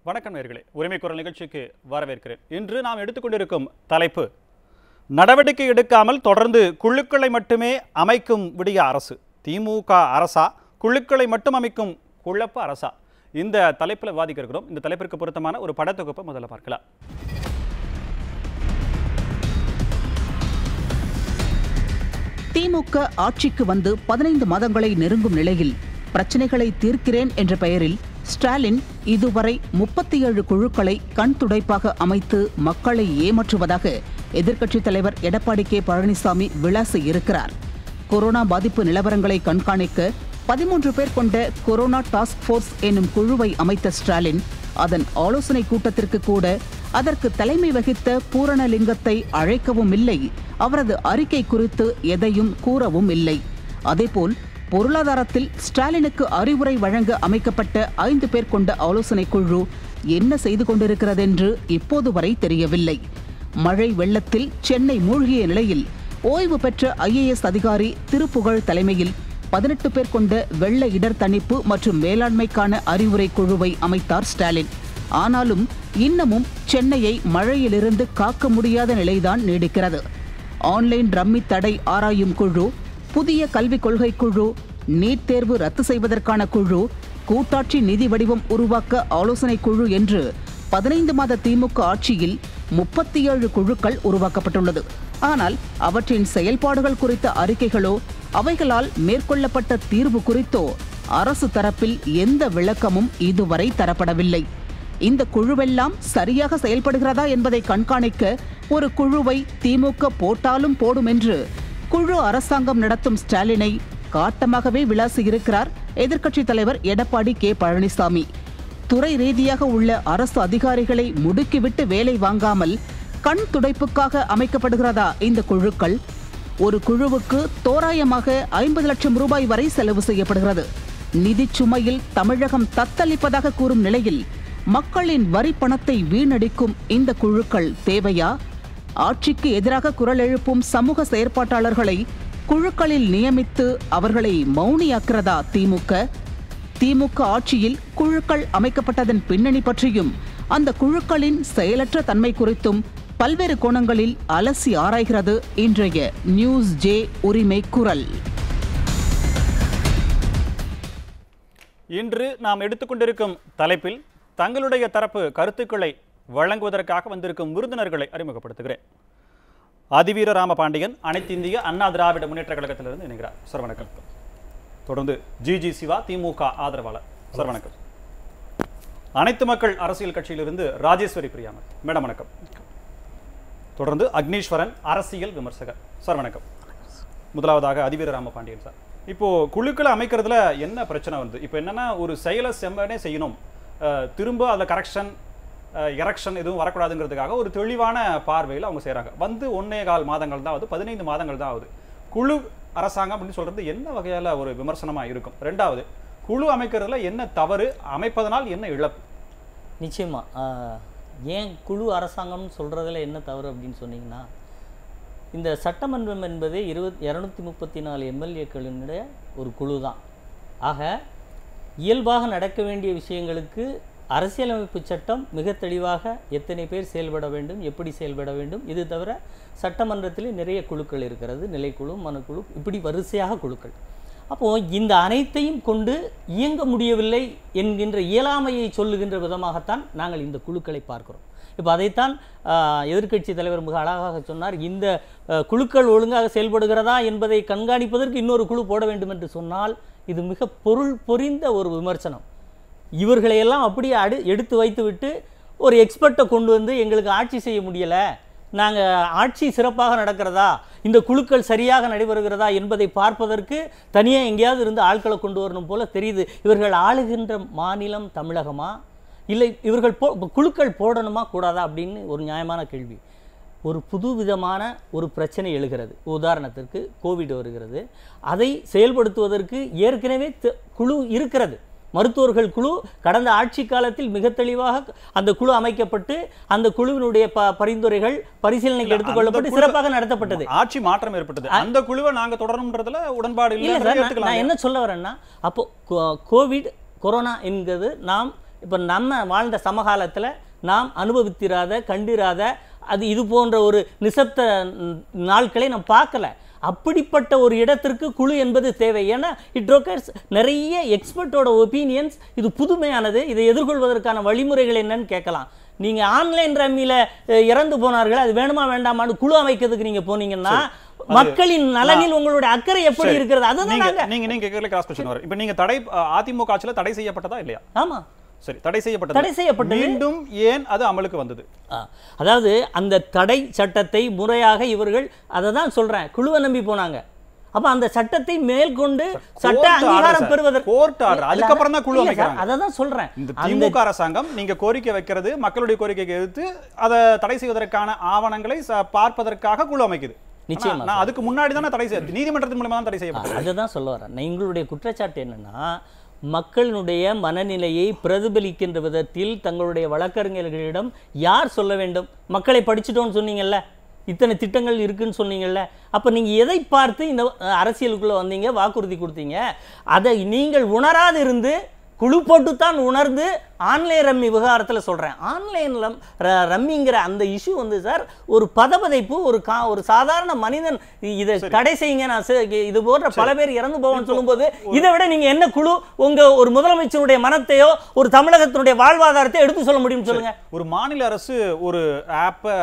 வணக்கம் நேர்களே உரிமை குரல் நிகழ்ச்சிக்கு வரவேற்கிறேன் இன்று நாம் எடுத்துக்கொண்டிருக்கும் தலைப்பு நடவடிக்கை எடுக்காமல் தொடர்ந்து குழுக்களை மட்டுமே அமைக்கும் விடிய அரசு திமுக அரசா குழுக்களை மட்டும் அமைக்கும் குழப்ப அரசா இந்த தலைப்பில் விவாதிக்க இருக்கிறோம் இந்த தலைப்பிற்கு பொருத்தமான ஒரு படத்தொகுப்பை முதல்ல பார்க்கலாம் திமுக ஆட்சிக்கு வந்து பதினைந்து மாதங்களை நெருங்கும் நிலையில் பிரச்சனைகளை தீர்க்கிறேன் என்ற பெயரில் ஸ்டாலின் இதுவரை முப்பத்தி ஏழு குழுக்களை கண் துடைப்பாக அமைத்து மக்களை ஏமாற்றுவதாக எதிர்க்கட்சித் தலைவர் எடப்பாடி கே பழனிசாமி விளாசி இருக்கிறார் கொரோனா பாதிப்பு நிலவரங்களை கண்காணிக்க பதிமூன்று பேர் கொண்ட கொரோனா டாஸ்க் ஃபோர்ஸ் என்னும் குழுவை அமைத்த ஸ்டாலின் அதன் ஆலோசனை கூட்டத்திற்கு கூட அதற்கு தலைமை வகித்த பூரணலிங்கத்தை அழைக்கவும் இல்லை அவரது அறிக்கை குறித்து எதையும் கூறவும் இல்லை அதேபோல் பொருளாதாரத்தில் ஸ்டாலினுக்கு அறிவுரை வழங்க அமைக்கப்பட்ட ஐந்து பேர் கொண்ட ஆலோசனை குழு என்ன செய்து கொண்டிருக்கிறதென்று இப்போது வரை தெரியவில்லை மழை வெள்ளத்தில் சென்னை மூழ்கிய நிலையில் ஓய்வு பெற்ற ஐஏஎஸ் அதிகாரி திருப்புகழ் தலைமையில் பதினெட்டு பேர் கொண்ட வெள்ள இடர் தணிப்பு மற்றும் மேலாண்மைக்கான அறிவுரை குழுவை அமைத்தார் ஸ்டாலின் ஆனாலும் இன்னமும் சென்னையை மழையிலிருந்து காக்க முடியாத நிலைதான் நீடிக்கிறது ஆன்லைன் ரம்மி தடை ஆராயும் குழு புதிய கல்விக் கொள்கை குழு நீட் தேர்வு ரத்து செய்வதற்கான குழு கூட்டாட்சி நிதி வடிவம் உருவாக்க ஆலோசனை குழு என்று பதினைந்து மாத திமுக ஆட்சியில் முப்பத்தி ஏழு குழுக்கள் உருவாக்கப்பட்டுள்ளது ஆனால் அவற்றின் செயல்பாடுகள் குறித்த அறிக்கைகளோ அவைகளால் மேற்கொள்ளப்பட்ட தீர்வு குறித்தோ அரசு தரப்பில் எந்த விளக்கமும் இதுவரை தரப்படவில்லை இந்த குழுவெல்லாம் சரியாக செயல்படுகிறதா என்பதை கண்காணிக்க ஒரு குழுவை திமுக போட்டாலும் போடும் என்று குழு அரசாங்கம் நடத்தும் ஸ்டாலினை காட்டமாகவே விளாசி இருக்கிறார் எதிர்க்கட்சித் தலைவர் எடப்பாடி கே பழனிசாமி துறை ரீதியாக உள்ள அரசு அதிகாரிகளை முடுக்கிவிட்டு வேலை வாங்காமல் கண் துடைப்புக்காக அமைக்கப்படுகிறதா இந்த குழுக்கள் ஒரு குழுவுக்கு தோராயமாக ஐம்பது லட்சம் ரூபாய் வரை செலவு செய்யப்படுகிறது நிதிச் சுமையில் தமிழகம் தத்தளிப்பதாக கூறும் நிலையில் மக்களின் வரி பணத்தை வீணடிக்கும் இந்த குழுக்கள் தேவையா ஆட்சிக்கு எதிராக குரல் எழுப்பும் சமூக செயற்பாட்டாளர்களை குழுக்களில் நியமித்து அவர்களை மௌனியாக்கிறதா திமுக திமுக ஆட்சியில் குழுக்கள் அமைக்கப்பட்டதன் பின்னணி பற்றியும் அந்த குழுக்களின் செயலற்ற தன்மை குறித்தும் பல்வேறு கோணங்களில் அலசி ஆராய்கிறது இன்றைய நியூஸ் ஜே உரிமை குரல் இன்று நாம் எடுத்துக்கொண்டிருக்கும் தலைப்பில் தங்களுடைய தரப்பு கருத்துக்களை வழங்குவதற்காக வந்திருக்கும் விருந்தினர்களை அறிமுகப்படுத்துகிறேன் அதிவீர ராமபாண்டியன் அனைத்து இந்திய அண்ணா திராவிட முன்னேற்ற கழகத்திலிருந்து இணைகிறார் சார் வணக்கம் தொடர்ந்து ஜிஜி சிவா திமுக ஆதரவாளர் சார் வணக்கம் அனைத்து மக்கள் அரசியல் கட்சியிலிருந்து ராஜேஸ்வரி பிரியாமன் மேடம் வணக்கம் தொடர்ந்து அக்னீஸ்வரன் அரசியல் விமர்சகர் சார் வணக்கம் முதலாவதாக அதிவீர ராமபாண்டியன் சார் இப்போ குழுக்களை அமைக்கிறதுல என்ன பிரச்சனை வந்து இப்போ என்னன்னா ஒரு செயலை செம்மனே செய்யணும் அஹ், திரும்ப அதில் கரெக்ஷன் எரக்ஷன் எதுவும் வரக்கூடாதுங்கிறதுக்காக ஒரு தெளிவான பார்வையில் அவங்க செய்கிறாங்க வந்து ஒன்னே கால் மாதங்கள் தான் ஆகுது பதினைந்து மாதங்கள் தான் ஆகுது குழு அரசாங்கம் அப்படின்னு சொல்றது என்ன வகையால ஒரு விமர்சனமா இருக்கும் ரெண்டாவது குழு அமைக்கிறதுல என்ன தவறு அமைப்பதனால் என்ன இழப்பு நிச்சயமா ஆஹ், ஏன் குழு அரசாங்கம்னு சொல்கிறதுல என்ன தவறு அப்படின்னு சொன்னீங்கன்னா இந்த சட்டமன்றம் என்பதே இருபத் இரநூத்தி முப்பத்தி நாலு எம்எல்ஏக்களினுடைய ஒரு குழு தான் ஆக இயல்பாக நடக்க வேண்டிய விஷயங்களுக்கு அரசியலமைப்பு சட்டம் மிக தெளிவாக எத்தனை பேர் செயல்பட வேண்டும் எப்படி செயல்பட வேண்டும் இது தவிர சட்டமன்றத்தில் நிறைய குழுக்கள் இருக்கிறது நிலைக்குழு மனுக்குழு இப்படி வரிசையாக குழுக்கள் அப்போது இந்த அனைத்தையும் கொண்டு இயங்க முடியவில்லை என்கின்ற இயலாமையை சொல்லுகின்ற விதமாகத்தான் நாங்கள் இந்த குழுக்களை பார்க்கிறோம் இப்போ அதைத்தான் எதிர்க்கட்சி தலைவர் மிக அழகாக சொன்னார் இந்த ஆஹ், குழுக்கள் ஒழுங்காக செயல்படுகிறதா என்பதை கண்காணிப்பதற்கு இன்னொரு குழு போட வேண்டும் என்று சொன்னால் இது மிக பொருள் பொரிந்த ஒரு விமர்சனம் இவர்களையெல்லாம் அப்படியே அடு எடுத்து வைத்துவிட்டு ஒரு எக்ஸ்பர்ட்டை கொண்டு வந்து எங்களுக்கு ஆட்சி செய்ய முடியலை நாங்கள் ஆட்சி சிறப்பாக நடக்கிறதா இந்த குழுக்கள் சரியாக நடைபெறுகிறதா என்பதை பார்ப்பதற்கு தனியாக எங்கேயாவது இருந்து ஆட்களை கொண்டு வரணும் போல தெரியுது இவர்கள் ஆளுகின்ற மாநிலம் தமிழகமா இல்லை இவர்கள் போ குழுக்கள் போடணுமா கூடாதா அப்படின்னு ஒரு நியாயமான கேள்வி ஒரு புது விதமான ஒரு பிரச்சனை எழுகிறது உதாரணத்திற்கு கோவிட் வருகிறது அதை செயல்படுத்துவதற்கு ஏற்கனவே த- குழு இருக்கிறது மருத்துவர்கள் குழு கடந்த ஆட்சி காலத்தில் மிக தெளிவாக அந்த குழு அமைக்கப்பட்டு அந்த குழுவினுடைய ப பரிந்துரைகள் பரிசீலனைக்கு எடுத்துக்கொள்ளப்பட்டு அந்த குழு- சிறப்பாக நடத்தப்பட்டது ஆட்சி மாற்றம் ஏற்பட்டது அந்த குழுவை நாங்க தொடரணும்ன்றதுல உடன்பாடு இல்ல இல்லை சார் நான்- நான் என்ன சொல்ல வரேன்னா அப்போ கோ- கோவிட் கொரோனா என்கிறது நாம் இப்போ நம்ம வாழ்ந்த சமகாலத்தில் நாம் அனுபவித்திராத கண்டிராத அது இது போன்ற ஒரு நிசப்த ம், நாட்களை நாம் பார்க்கல அப்படிப்பட்ட ஒரு இடத்திற்கு குழு என்பது தேவை ஏன்னா இட் ரொக்கர்ஸ் நிறைய எக்ஸ்பர்ட்டோட ஒப்பீனியன்ஸ் இது புதுமையானது இதை எதிர்கொள்வதற்கான வழிமுறைகள் என்னன்னு கேட்கலாம் நீங்க ஆன்லைன் ரம்மியில அஹ், இறந்து போனார்கள் அது வேணுமா வேண்டாமான்னு குழு அமைக்கிறதுக்கு நீங்க போனீங்கன்னா மக்களின் நலனில் உங்களுடைய அக்கறை எப்படி சரி. இருக்கிறது அதுதான் நீங்க நாங்க நீங்க நீங்க கேட்கல கிராஸ் கொஸ்டின் வரும் இப்போ நீங்க தடை அ, அதிமுக ஆட்சியில தடை செய்யப்பட்டதா இல்லையா ஆமா சரி தடை செய்யப்பட்டது தடை செய்யப்பட்டது. மீண்டும் ஏன் அது அமலுக்கு வந்தது ஆ, அதாவது அந்த தடை சட்டத்தை முறையாக இவர்கள் அதை தான் சொல்றேன் குழுவை நம்பி போனாங்க அப்ப அந்த சட்டத்தை மேற்கொண்டு சட்ட Court order, அங்கீகாரம் sir. பெறுவதற்கு Court order. அதுக்கப்புறம் தான் குழு இல்ல, sir, அமைக்கிறாங்க. அதை தான் சொல்றேன் இந்த அந்த திமுக அரசாங்கம் நீங்க கோரிக்கை வைக்கிறது மக்களுடைய கோரிக்கைக்கு எதிர்த்து அதை தடை செய்வதற்கான ஆவணங்களை ச- பார்ப்பதற்காக குழு அமைக்குது நிச்சயமா, ஆனா, நான் அதுக்கு முன்னாடி தானே தடை செய்ய நீதிமன்றத்தின் மூலமா தான் தடை செய்யப்பட்டது அதை தான் சொல்ல வரேன் நான் எங்களுடைய குற்றச்சாட்டு என்னன்னா மக்களினுடைய மனநிலையை பிரதிபலிக்கின்ற விதத்தில் தங்களுடைய வழக்கறிஞர்களிடம் யார் சொல்ல வேண்டும் மக்களை படிச்சுட்டோம்னு சொன்னீங்கல்ல இத்தனை திட்டங்கள் இருக்குன்னு சொன்னீங்கல்ல அப்போ நீங்கள் எதை பார்த்து இந்த அஹ், அரசியலுக்குள்ள வந்தீங்க வாக்குறுதி கொடுத்தீங்க அதை நீங்கள் உணராது இருந்து குழு போட்டுத்தான் உணர்ந்து ஆன்லைன் ரம்மி விவகாரத்தில் சொல்கிறேன் ஆன்லைன் ரம் ர- ரம்மிங்கிற அந்த இஷ்யூ வந்து சார் ஒரு பதபதைப்பு ஒரு கா ஒரு சாதாரண மனிதன் இ- இதை தடை செய்யுங்க நான் செ- இது போன்ற பல பேர் இறந்து போவோம்னு சொல்லும்போது இதை விட நீங்க என்ன குழு உங்க ஒரு முதலமைச்சருடைய மனத்தையோ ஒரு தமிழகத்தினுடைய வாழ்வாதாரத்தை எடுத்து சொல்ல முடியும்னு சொல்லுங்க ஒரு மாநில அரசு ஒரு ஆப்பை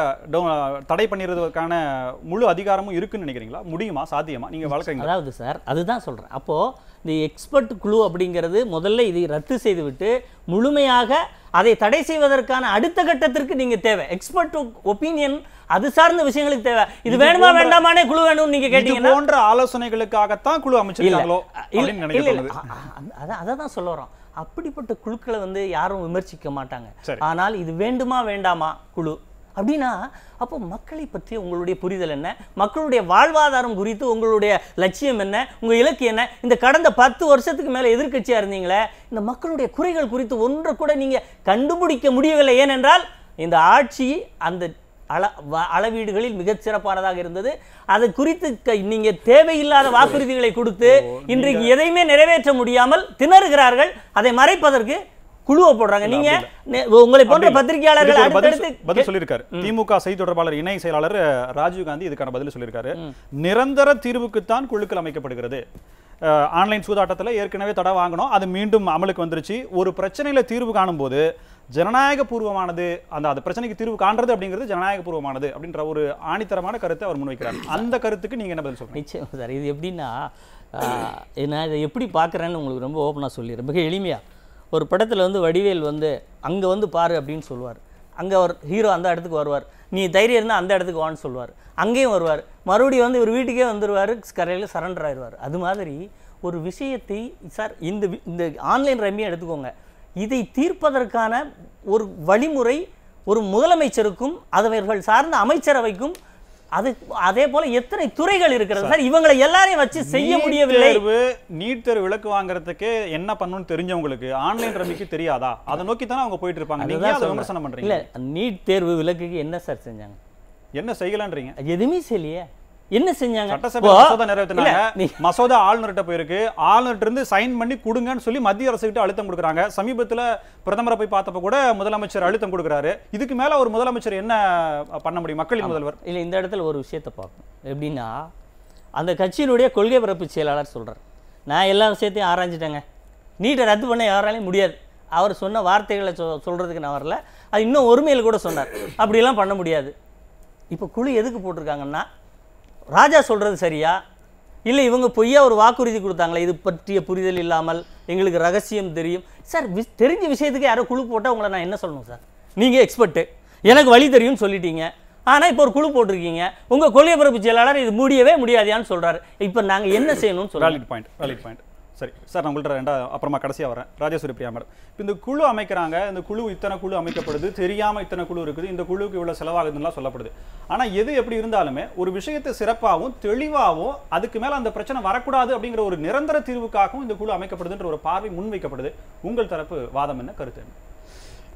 தடை பண்ணிடுறதுக்கான முழு அதிகாரமும் இருக்குன்னு நினைக்கிறீங்களா முடியுமா சாத்தியமா நீங்க வழக்கறிஞர் அதாவது சார் அதுதான் சொல்றேன் அப்போ இந்த எக்ஸ்பர்ட் குழு அப்படிங்கிறது முதல்ல இதை ரத்து செய்துவிட்டு முழுமையாக அதை தடை செய்வதற்கான அடுத்த கட்டத்திற்கு நீங்க தேவை எக்ஸ்பர்ட் ஒப்பீனியன் அது சார்ந்த விஷயங்களுக்கு தேவை இது இது வேணுமா போன்ற- வேண்டாமானே குழு வேணும்னு நீங்க இது கேட்டீங்கன்னா போன்ற ஆலோசனைகளுக்காகத்தான் குழு அமைச்சிருக்காங்களோ இல்ல, அப்படின்னு நினைக்க இல்ல, தோணுது இல்ல. அ- அ- அத- அதை தான் சொல்ல வரோம் அப்படிப்பட்ட குழுக்களை வந்து யாரும் விமர்சிக்க மாட்டாங்க சரி. ஆனால் இது வேண்டுமா வேண்டாமா குழு அப்படின்னா அப்போ மக்களை பற்றி உங்களுடைய புரிதல் என்ன மக்களுடைய வாழ்வாதாரம் குறித்து உங்களுடைய லட்சியம் என்ன உங்க இலக்கு என்ன இந்த கடந்த பத்து வருஷத்துக்கு மேல எதிர்க்கட்சியா இருந்தீங்களே இந்த மக்களுடைய குறைகள் குறித்து ஒன்றை கூட நீங்க கண்டுபிடிக்க முடியவில்லை ஏனென்றால் இந்த ஆட்சி அந்த அள வ- அளவீடுகளில் மிகச் சிறப்பானதாக இருந்தது அது குறித்து க- நீங்க தேவையில்லாத வாக்குறுதிகளை கொடுத்து இன்றைக்கு எதையுமே நிறைவேற்ற முடியாமல் திணறுகிறார்கள் அதை மறைப்பதற்கு குழுவை போடுறாங்க நீங்க நெ- உங்களை போன்ற அப்படி இல்ல. பத்திரிகையாளர்கள் இதுக்கு ஒரு பதில் சொ- அடுத்தடுத்து பதில் சொல்லியிருக்காரு திமுக செய்தி தொடர்பாளர் இணை செயலாளர் அஹ், ராஜீவ் காந்தி இதுக்கான பதில் சொல்லியிருக்காரு நிரந்தர தீர்வுக்குத்தான் குழுக்கள் அமைக்கப்படுகிறது அஹ், ஆன்லைன் சூதாட்டத்தில் ஏற்கனவே தடை வாங்கினோம் அது மீண்டும் அமலுக்கு வந்துருச்சு ஒரு பிரச்சனையில தீர்வு காணும்போது ஜனநாயக பூர்வமானது அந்த அந்த பிரச்சனைக்கு தீர்வு காண்றது அப்படிங்கிறது ஜனநாயக பூர்வமானது அப்படின்ற ஒரு ஆணித்தரமான கருத்தை அவர் முன்வைக்கிறார் அந்த கருத்துக்கு நீங்க என்ன பதில் சொல்றீங்க நிச்சயம் சார் இது எப்படின்னா ஆஹ், நான் இதை எப்படி பார்க்குறேன்னு உங்களுக்கு ரொம்ப ஓப்பனாக சொல்லிடுறேன் மிக எளிமையாக ஒரு படத்தில் வந்து வடிவேல் வந்து அங்கே வந்து பாரு அப்படின்னு சொல்லுவார் அங்கே அவர் ஹீரோ அந்த இடத்துக்கு வருவார் நீ தைரியம் இருந்தால் அந்த இடத்துக்கு வான்னு சொல்லுவார் அங்கேயும் வருவார் மறுபடியும் வந்து இவர் வீட்டுக்கே வந்துடுவார் கரையில் சரண்டர் ஆயிடுவார் அது மாதிரி ஒரு விஷயத்தை சார் இந்த வி- இந்த ஆன்லைன் ரம்மியை எடுத்துக்கோங்க இதை தீர்ப்பதற்கான ஒரு வழிமுறை ஒரு முதலமைச்சருக்கும் அவர்கள் சார்ந்த அமைச்சரவைக்கும் அது அதே போல எத்தனை துறைகள் இருக்கிறது சார் இவங்களை எல்லாரையும் வச்சு செய்ய நீட் முடியவில்லை தேர்வு நீட் தேர்வு விளக்கு வாங்குறதுக்கு என்ன பண்ணணும்னு தெரிஞ்சவங்களுக்கு ஆன்லைன் ரம்மிக்கு தெரியாதா அதை நோக்கி தானே அவங்க போயிட்டு இருப்பாங்க நீங்க அதுதான் ஏன் அதை சொல்றேன். விமர்சனம் பண்றீங்க இல்ல நீட் தேர்வு விலக்குக்கு என்ன சார் செஞ்சாங்க என்ன செய்யலான்றீங்க எதுவுமே செய்யலையே என்ன செஞ்சாங்க சட்டசபை இப்போ- மசோதா இல்ல, நிறைவேற்றினாங்க நீ- மசோதா ஆளுநர்கிட்ட போயிருக்கு ஆளுநர்கிட்ட இருந்து சைன் பண்ணி கொடுங்கன்னு சொல்லி மத்திய அரசு கிட்ட அழுத்தம் கொடுக்குறாங்க சமீபத்துல பிரதமரை போய் பார்த்தப்ப கூட முதலமைச்சர் அழுத்தம் கொடுக்குறாரு இதுக்கு மேல ஒரு முதலமைச்சர் என்ன பண்ண முடியும் மக்களின் முதல்வர் இல்ல இந்த இடத்துல ஒரு விஷயத்தை பார்க்கணும் எப்படின்னா அந்த கட்சியினுடைய கொள்கை பரப்பு செயலாளர் சொல்றார் நான் எல்லா விஷயத்தையும் ஆராய்ஞ்சிட்டேங்க நீட்டை ரத்து பண்ண யாராலையும் முடியாது அவர் சொன்ன வார்த்தைகளை சொ சொல்றதுக்கு நான் வரல அது இன்னும் ஒருமையில் கூட சொன்னார் அப்படியெல்லாம் பண்ண முடியாது இப்போ குழு எதுக்கு போட்டிருக்காங்கன்னா ராஜா சொல்றது சரியா இல்லை இவங்க பொய்யா ஒரு வாக்குறுதி கொடுத்தாங்களே இது பற்றிய புரிதல் இல்லாமல் எங்களுக்கு ரகசியம் தெரியும் சார் வி- தெரிஞ்ச விஷயத்துக்கு யாரோ குழு போட்டால் உங்களை நான் என்ன சொல்லணும் சார் நீங்கள் எக்ஸ்பர்ட்டு எனக்கு வழி தெரியும்னு சொல்லிட்டீங்க ஆனால் இப்போ ஒரு குழு போட்டிருக்கீங்க உங்கள் கொள்கை பரப்பு செயலாளர் இது முடியவே முடியாதியான்னு சொல்றாரு இப்போ நாங்கள் என்ன செய்யணும்னு சொல்கிறோம் வேலிட் பாயிண்ட் வேலிட் பாயிண்ட் சரி சார் நான் உங்கள்ட்ட ரெண்டா அப்புறமா கடைசியா வரேன் ராஜேஸ்வரி பிரியா மேடம் இப்போ இந்த குழு அமைக்கிறாங்க இந்த குழு இத்தனை குழு அமைக்கப்படுது தெரியாம இத்தனை குழு இருக்குது இந்த குழுவுக்கு இவ்வளவு செலவாகுதுன்னுலாம் சொல்லப்படுது ஆனா எது எப்படி இருந்தாலுமே ஒரு விஷயத்தை சிறப்பாகவும் தெளிவாகவும் அதுக்கு மேல அந்த பிரச்சனை வரக்கூடாது அப்படிங்கிற ஒரு நிரந்தர தீர்வுக்காகவும் இந்த குழு அமைக்கப்படுதுன்ற ஒரு பார்வை முன்வைக்கப்படுது உங்கள் தரப்பு வாதம் என்ன கருத்து என்ன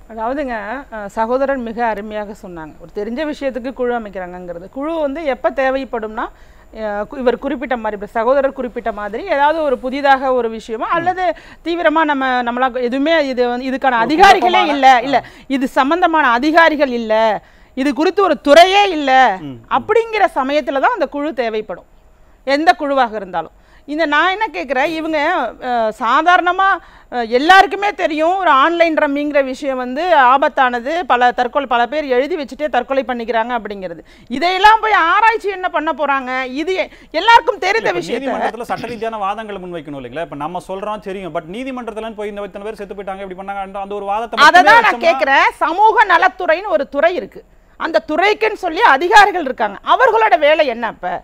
அதாவதுங்க அஹ், சகோதரர் மிக அருமையாக சொன்னாங்க ஒரு தெரிஞ்ச விஷயத்துக்கு குழு அமைக்கிறாங்கங்கிறது குழு வந்து எப்போ தேவைப்படும்னா அஹ், கு- இவர் குறிப்பிட்ட மாதிரி இப்ப சகோதரர் குறிப்பிட்ட மாதிரி ஏதாவது ஒரு புதிதாக ஒரு விஷயமோ அல்லது தீவிரமா நம்ம நம்மளா எதுவுமே இது வந்து இதுக்கான அதிகாரிகளே குழப்பமான- இல்ல இல்ல இது சம்பந்தமான அதிகாரிகள் இல்ல இது குறித்து ஒரு துறையே இல்ல அப்படிங்கிற சமயத்துல தான் அந்த குழு தேவைப்படும் எந்த குழுவாக இருந்தாலும் இந்த நான் என்ன கேட்குறேன் இவங்க அஹ், சாதாரணமா அஹ், எல்லாருக்குமே தெரியும் ஒரு ஆன்லைன் ரம்மிங்கிற விஷயம் வந்து ஆபத்தானது பல தற்கொலை பல பேர் எழுதி வச்சுட்டே தற்கொலை பண்ணிக்கிறாங்க அப்படிங்கிறது இதையெல்லாம் போய் ஆராய்ச்சி என்ன பண்ண போறாங்க இது எ- எல்லாருக்கும் தெரிந்த இப்ப விஷயத்த நீதிமன்றத்துல சட்ட ரீதியான வாதங்களை முன்வைக்கணும் இல்லைங்களா இப்ப நம்ம சொல்றோம் தெரியும் பட் நீதிமன்றத்துல போய் இந்த இத்தனை பேர் செத்து போயிட்டாங்க இப்படி பண்ணாங்க அந்த- அந்த ஒரு வாதத்தை அதை மட்டுமே தான் நான் வச்சோம்னா- கேட்குறேன் சமூக நலத்துறைன்னு ஒரு துறை இருக்கு அந்த துறைக்குன்னு சொல்லி அதிகாரிகள் இருக்காங்க அவர்களோட வேலை என்ன அப்ப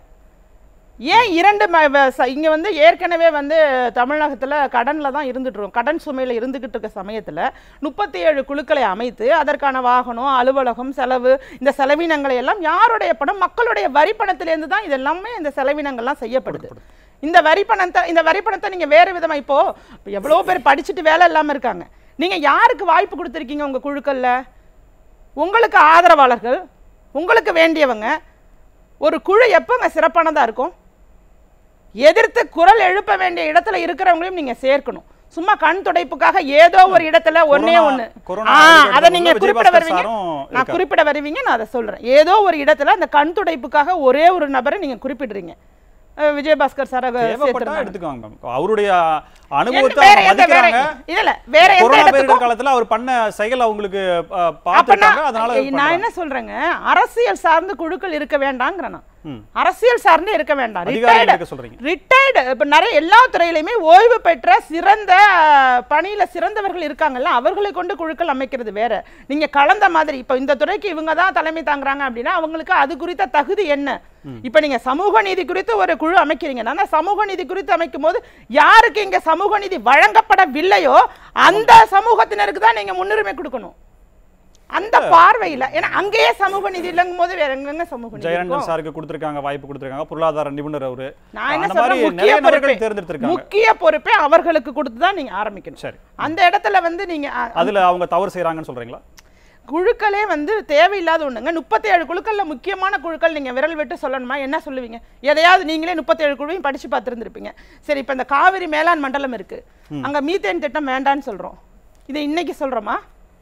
ஏன் இரண்டு ம- வ- ச- இங்க வந்து ஏற்கனவே வந்து தமிழகத்துல கடன்ல தான் இருந்துட்டு இருக்கோம் கடன் சுமையில இருந்துகிட்டு இருக்க சமயத்துல முப்பத்தி ஏழு குழுக்களை அமைத்து அதற்கான வாகனம் அலுவலகம் செலவு இந்த செலவினங்களை எல்லாம் யாருடைய பணம் மக்களுடைய வரி பணத்திலேருந்து தான் இதெல்லாமே இந்த செலவினங்கள்லாம் செய்யப்படுது இந்த வரி பணத்தை இந்த வரி பணத்தை நீங்க வேறு விதமா இப்போ எவ்வளோ பேர் படிச்சுட்டு வேலை இல்லாம இருக்காங்க நீங்க யாருக்கு வாய்ப்பு கொடுத்துருக்கீங்க உங்க குழுக்கள்ல உங்களுக்கு ஆதரவாளர்கள் உங்களுக்கு வேண்டியவங்க ஒரு குழு எப்போங்க சிறப்பானதா இருக்கும் எதிர்த்து குரல் எழுப்ப வேண்டிய இடத்துல இருக்கிறவங்களையும் நீங்க சேர்க்கணும் சும்மா கண் துடைப்புக்காக ஏதோ ஒரு இடத்துல ஒண்ணே கொரோனா- ஒண்ணு கொரோனா ஆ, வெளியிட்ட அதை நீங்க போது குறிப்பிட விஜயபாஸ்கர் வருவீங்க சாரும் நான் இருக்காரு. குறிப்பிட வருவீங்க நான் அதை சொல்றேன் ஏதோ ஒரு இடத்துல அந்த கண் துடைப்புக்காக ஒரே ஒரு நபரை நீங்க குறிப்பிடுறீங்க அஹ் விஜயபாஸ்கர் சார் தேவைப்பட்டா எடுத்துக்குவாங்க மேம் அவருடைய அனுபவத்தை வேற அவங்க எந்த வேற மதிக்கிறாங்க இல்ல வேற எந்த கொரோனா இடத்துக்கும் பேரிடர் காலத்துல அவர் பண்ண செயல் அவங்களுக்கு அஹ், அப்ப பார்த்திருக்காங்க நான் அதனால நான் பண்றாங்க. என்ன சொல்றேங்க அரசியல் சார்ந்த குழுக்கள் இருக்க வேண்டாங்கிறேன் நான் ம். அரசியல் சார்ந்து இருக்க வேண்டாம் அதிகாரிகள் ரிட்டையர்டு இருக்க சொல்றீங்க ரிட்டையர்டு இப்போ நிறைய எல்லா துறையிலையுமே ஓய்வு பெற்ற சிறந்த அஹ், பணியில சிறந்தவர்கள் இருக்காங்கல்ல அவர்களை கொண்டு குழுக்கள் அமைக்கிறது வேற நீங்க கலந்த மாதிரி இப்போ இந்த துறைக்கு இவங்க தான் தலைமை தாங்குறாங்க அப்படின்னா அவங்களுக்கு அது குறித்த தகுதி என்ன இப்போ நீங்க சமூக நீதி குறித்து ஒரு குழு அமைக்கிறீங்கன்னா அந்த சமூக நீதி குறித்து அமைக்கும் போது யாருக்கு இங்க சமூக நீதி வழங்கப்படவில்லையோ அந்த சமூகத்தினருக்கு தான் நீங்க முன்னுரிமை கொடுக்கணும் அந்த பார்வையில ஏன்னா அங்கேயே சமூக நீதி இல்லைங்கும் போது வேற எங்கெங்க சமூக நீதி ஜெயரஞ்சன் இருக்கும்? சாருக்கு கொடுத்திருக்காங்க வாய்ப்பு கொடுத்திருக்காங்க பொருளாதார நிபுணர் அவரு நான் என்ன அந்த மாதிரி சொல்றேன் நிறைய முக்கிய நபர்கள் பொறுப்பே தேர்ந்தெடுத்திருக்காங்க முக்கிய பொறுப்பே அவர்களுக்கு கொடுத்து தான் நீங்க ஆரம்பிக்கணும் சரி அந்த இடத்துல வந்து நீங்க அ- அதுல அவங்க தவறு செய்றாங்கன்னு சொல்றீங்களா குழுக்களே வந்து தேவையில்லாத ஒண்ணுங்க முப்பத்தி ஏழு குழுக்கள்ல முக்கியமான குழுக்கள் நீங்க விரல் விட்டு சொல்லணுமா என்ன சொல்லுவீங்க எதையாவது நீங்களே முப்பத்தி ஏழு குழுவையும் படிச்சு பார்த்துருந்துருப்பீங்க சரி இப்ப இந்த காவிரி மேலாண் மண்டலம் இருக்கு அங்க மீத்தேன் திட்டம் வேண்டான்னு சொல்றோம் இதை இன்னைக்கு சொல்றோமா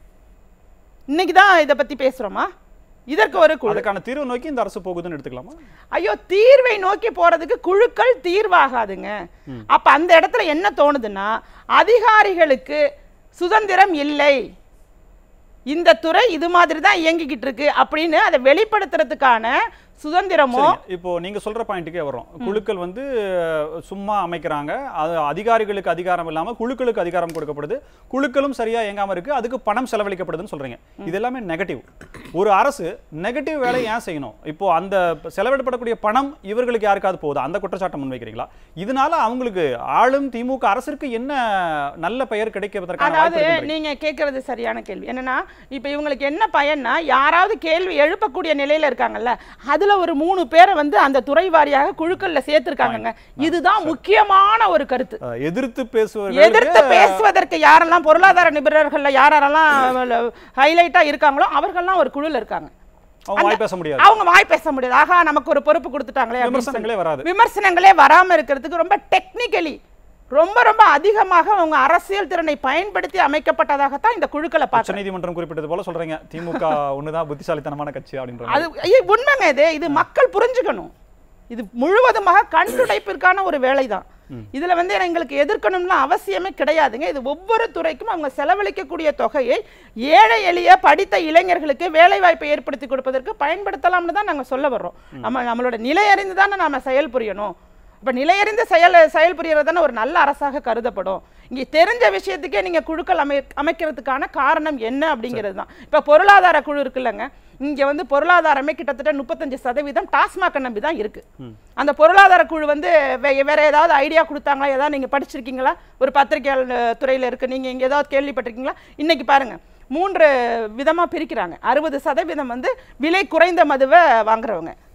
இன்னைக்கு தான் இதை பத்தி பேசுறோமா இதற்கு ஒரு குழு அதுக்கான தீர்வு நோக்கி இந்த அரசு போகுதுன்னு எடுத்துக்கலாமா ஐயோ தீர்வை நோக்கி போறதுக்கு குழுக்கள் தீர்வாகாதுங்க அப்ப அந்த இடத்துல என்ன தோணுதுன்னா அதிகாரிகளுக்கு சுதந்திரம் இல்லை இந்த துறை இது மாதிரி தான் இயங்கிக்கிட்டு இருக்கு அப்படின்னு அதை வெளிப்படுத்துறதுக்கான சுதந்திரமோ சரிங்க. இப்போ நீங்க சொல்ற பாயிண்ட்டுக்கே வரும் குழுக்கள் வந்து அஹ், சும்மா அமைக்கிறாங்க அது அதிகாரிகளுக்கு அதிகாரம் இல்லாம குழுக்களுக்கு அதிகாரம் கொடுக்கப்படுது குழுக்களும் சரியா இயங்காம இருக்கு அதுக்கு பணம் செலவழிக்கப்படுதுன்னு சொல்றீங்க இது எல்லாமே நெகட்டிவ் ஒரு அரசு நெகட்டிவ் வேலையை ஏன் செய்யணும் இப்போ அந்த செலவிடப்படக்கூடிய பணம் இவர்களுக்கு யாருக்காவது போகுது அந்த குற்றச்சாட்டை முன்வைக்கிறீங்களா இதனால அவங்களுக்கு ஆளும் திமுக அரசிற்கு என்ன நல்ல பெயர் கிடைக்கிறதுக்கான வாய்ப்பு அதாவது இருக்குன்றீங்க? நீங்க கேட்கறது சரியான கேள்வி என்னன்னா இப்ப இவங்களுக்கு என்ன பயன்னா யாராவது கேள்வி எழுப்பக்கூடிய நிலையில இருக்காங்கல்ல அதுல ஒரு மூணு பேரை வந்து அந்த துறை வாரியாக குழுக்கள்ல சேர்த்திருக்காங்கங்க இதுதான் முக்கியமான ஒரு கருத்து அஹ், எதிர்த்து பேசுவர்கள் எதிர்த்து பேசுவதற்கு யாரெல்லாம் பொருளாதார நிபுணர்கள்ல யாரெல்லாம் ஹைலைட்டா இருக்காங்களோ அவர்கள்லாம் ஒரு குழுல இருக்காங்க அவங்க வாய் பேச முடியாது அவங்க வாய் பேச முடியாது ஆகா நமக்கு ஒரு பொறுப்பு கொடுத்துட்டாங்களே அப்படின்னு சொல்லி. விமர்சனங்களே வராது விமர்சனங்களே வராம இருக்கிறதுக்கு ரொம்ப டெக்னிக்கலி ரொம்ப ரொம்ப அதிகமாக அவங்க அரசியல் திறனை பயன்படுத்தி அமைக்கப்பட்டதாகத்தான் இந்த குழுக்களை பார்க்க உச்சநீதிமன்றம் குறிப்பிட்டது போல சொல்றீங்க திமுக ஒண்ணுதான் புத்திசாலித்தனமான கட்சி அப்படின்ற அது ஐயே, உண்மைங்க இது இது மக்கள் புரிஞ்சுக்கணும் இது முழுவதுமாக கண் துடைப்பிற்கான ஒரு வேலைதான் இதுல வந்து எங்களுக்கு எதிர்க்கணும்லாம் அவசியமே கிடையாதுங்க இது ஒவ்வொரு துறைக்கும் அவங்க செலவழிக்கக்கூடிய தொகையை ஏழை எளிய படித்த இளைஞர்களுக்கு வேலை வாய்ப்பை ஏற்படுத்தி கொடுப்பதற்கு பயன்படுத்தலாம்னு தான் நாங்க சொல்ல வர்றோம் நம்ம நம்மளோட நிலை அறிந்து தானே நாம செயல் புரியணும் இப்ப நிலையறிந்து செயல் செயல் புரியறது தானே ஒரு நல்ல அரசாக கருதப்படும் இங்க தெரிஞ்ச விஷயத்துக்கே நீங்க குழுக்கள் அமை அமைக்கிறதுக்கான காரணம் என்ன அப்படிங்கிறது தான் இப்ப பொருளாதார குழு இருக்குல்லங்க இங்க வந்து பொருளாதாரமே கிட்டத்தட்ட முப்பத்தஞ்சு சதவீதம் டாஸ்மாக் நம்பி தான் இருக்கு அந்த பொருளாதார குழு வந்து வே- வேற ஏதாவது ஐடியா கொடுத்தாங்களா ஏதாவது நீங்க படிச்சிருக்கீங்களா ஒரு பத்திரிகையாளர் அஹ், துறையில இருக்கு நீங்க இங்க ஏதாவது கேள்விப்பட்டிருக்கீங்களா இன்னைக்கு பாருங்க மூன்று விதமா பிரிக்கிறாங்க அறுபது சதவீதம் வந்து விலை குறைந்த மதுவை வாங்குறவங்க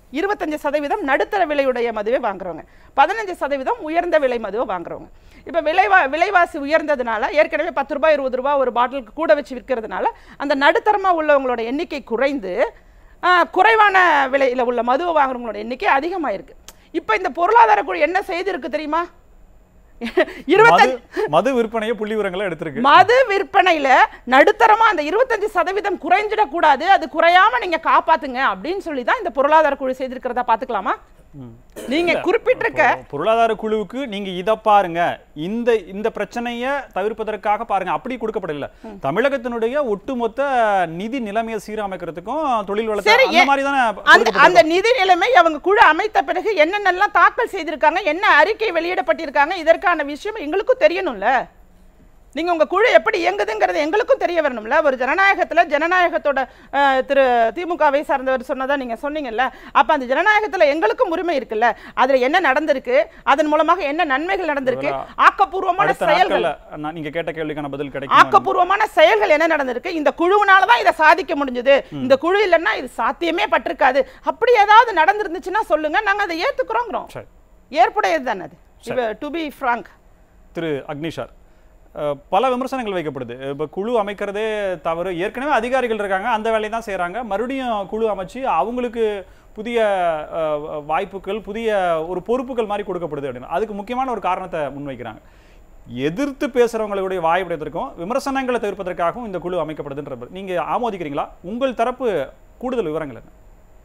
இருபத்தஞ்சு சதவீதம் நடுத்தர விலையுடைய மதுவை வாங்குறவங்க பதினஞ்சு சதவீதம் உயர்ந்த விலை மதுவை வாங்குறவங்க இப்போ விலைவா விலைவாசி உயர்ந்ததுனால ஏற்கனவே பத்து ரூபாய் இருபது ரூபாய் ஒரு பாட்டிலுக்கு கூட வச்சு விற்கிறதுனால அந்த நடுத்தரமாக உள்ளவங்களோட எண்ணிக்கை குறைந்து ஆ, குறைவான விலையில் உள்ள மதுவை வாங்குறவங்களோட எண்ணிக்கை அதிகமாயிருக்கு இப்போ இந்த பொருளாதார குழு என்ன செய்திருக்கு தெரியுமா மது இருபத்தஞ்சு மது விற்பனையை புள்ளி விவரங்களை எடுத்திருக்கு மது விற்பனையில நடுத்தரமா அந்த இருபத்தஞ்சு சதவீதம் குறைஞ்சிடக்கூடாது அது குறையாம நீங்க காப்பாத்துங்க அப்படின்னு சொல்லி தான் இந்த பொருளாதார குழு செய்திருக்கிறதா பாத்துக்கலாமா நீங்க குறிப்பிட்டிருக்க இப்போ பொருளாதார குழுவுக்கு நீங்க இத பாருங்க இந்த இந்த பிரச்சனையை தவிர்ப்பதற்காக பாருங்க அப்படி கொடுக்கப்படல தமிழகத்தினுடைய ஒட்டுமொத்த நிதி நிலைமையை சீரமைக்கிறதுக்கும் தொழில் வளத்தை சரி, அந்த ஏ- மாதிரி தானே அந்த அந்த நிதி நிலைமை அவங்க குழு அமைத்த பிறகு என்னென்னலாம் தாக்கல் செய்திருக்காங்க என்ன அறிக்கை வெளியிடப்பட்டிருக்காங்க இதற்கான விஷயம் எங்களுக்கும் தெரியணும்ல நீங்க உங்க குழு எப்படி இயங்குதுங்கிறது எங்களுக்கும் தெரிய வரணும்ல ஒரு ஜனநாயகத்துல ஜனநாயகத்தோட அஹ், திரு திமுகவை சார்ந்தவர் சொன்னதா நீங்க சொன்னீங்கல்ல அப்ப அந்த ஜனநாயகத்துல எங்களுக்கும் உரிமை இருக்குல்ல அதுல என்ன நடந்திருக்கு அதன் மூலமாக என்ன நன்மைகள் நடந்திருக்கு ஆக்கப்பூர்வமான அடுத்த செயல்கள் நாட்கள்ல நான் நீங்க கேட்ட கேள்விக்கான பதில் கிடைக்கும் ஆக்கப்பூர்வமான செயல்கள் என்ன நடந்திருக்கு இந்த குழுவினால தான் இதை சாதிக்க முடிஞ்சது இந்த குழு இல்லைன்னா இது சாத்தியமே பட்டிருக்காது அப்படி ஏதாவது நடந்திருந்துச்சுன்னா சொல்லுங்க நாங்க அதை ஏத்துக்கிறோங்கிறோம் சரி ஏற்புடையது தானே அது டு பி ஃப்ராங்க் திரு அக்னிஷார் அஹ், பல விமர்சனங்கள் வைக்கப்படுது இப்போ குழு அமைக்கிறதே தவறு ஏற்கனவே அதிகாரிகள் இருக்காங்க அந்த வேலையை தான் செய்கிறாங்க மறுபடியும் குழு அமைச்சு அவங்களுக்கு புதிய அஹ், வாய்ப்புகள் புதிய ஒரு பொறுப்புகள் மாதிரி கொடுக்கப்படுது அப்படின்னு அதுக்கு முக்கியமான ஒரு காரணத்தை முன்வைக்கிறாங்க எதிர்த்து பேசுகிறவங்களுடைய வாய்ப்புடையதற்கும் விமர்சனங்களை தவிர்ப்பதற்காகவும் இந்த குழு அமைக்கப்படுதுன்ற நீங்கள் ஆமோதிக்கிறீங்களா உங்கள் தரப்பு கூடுதல் விவரங்கள் என்ன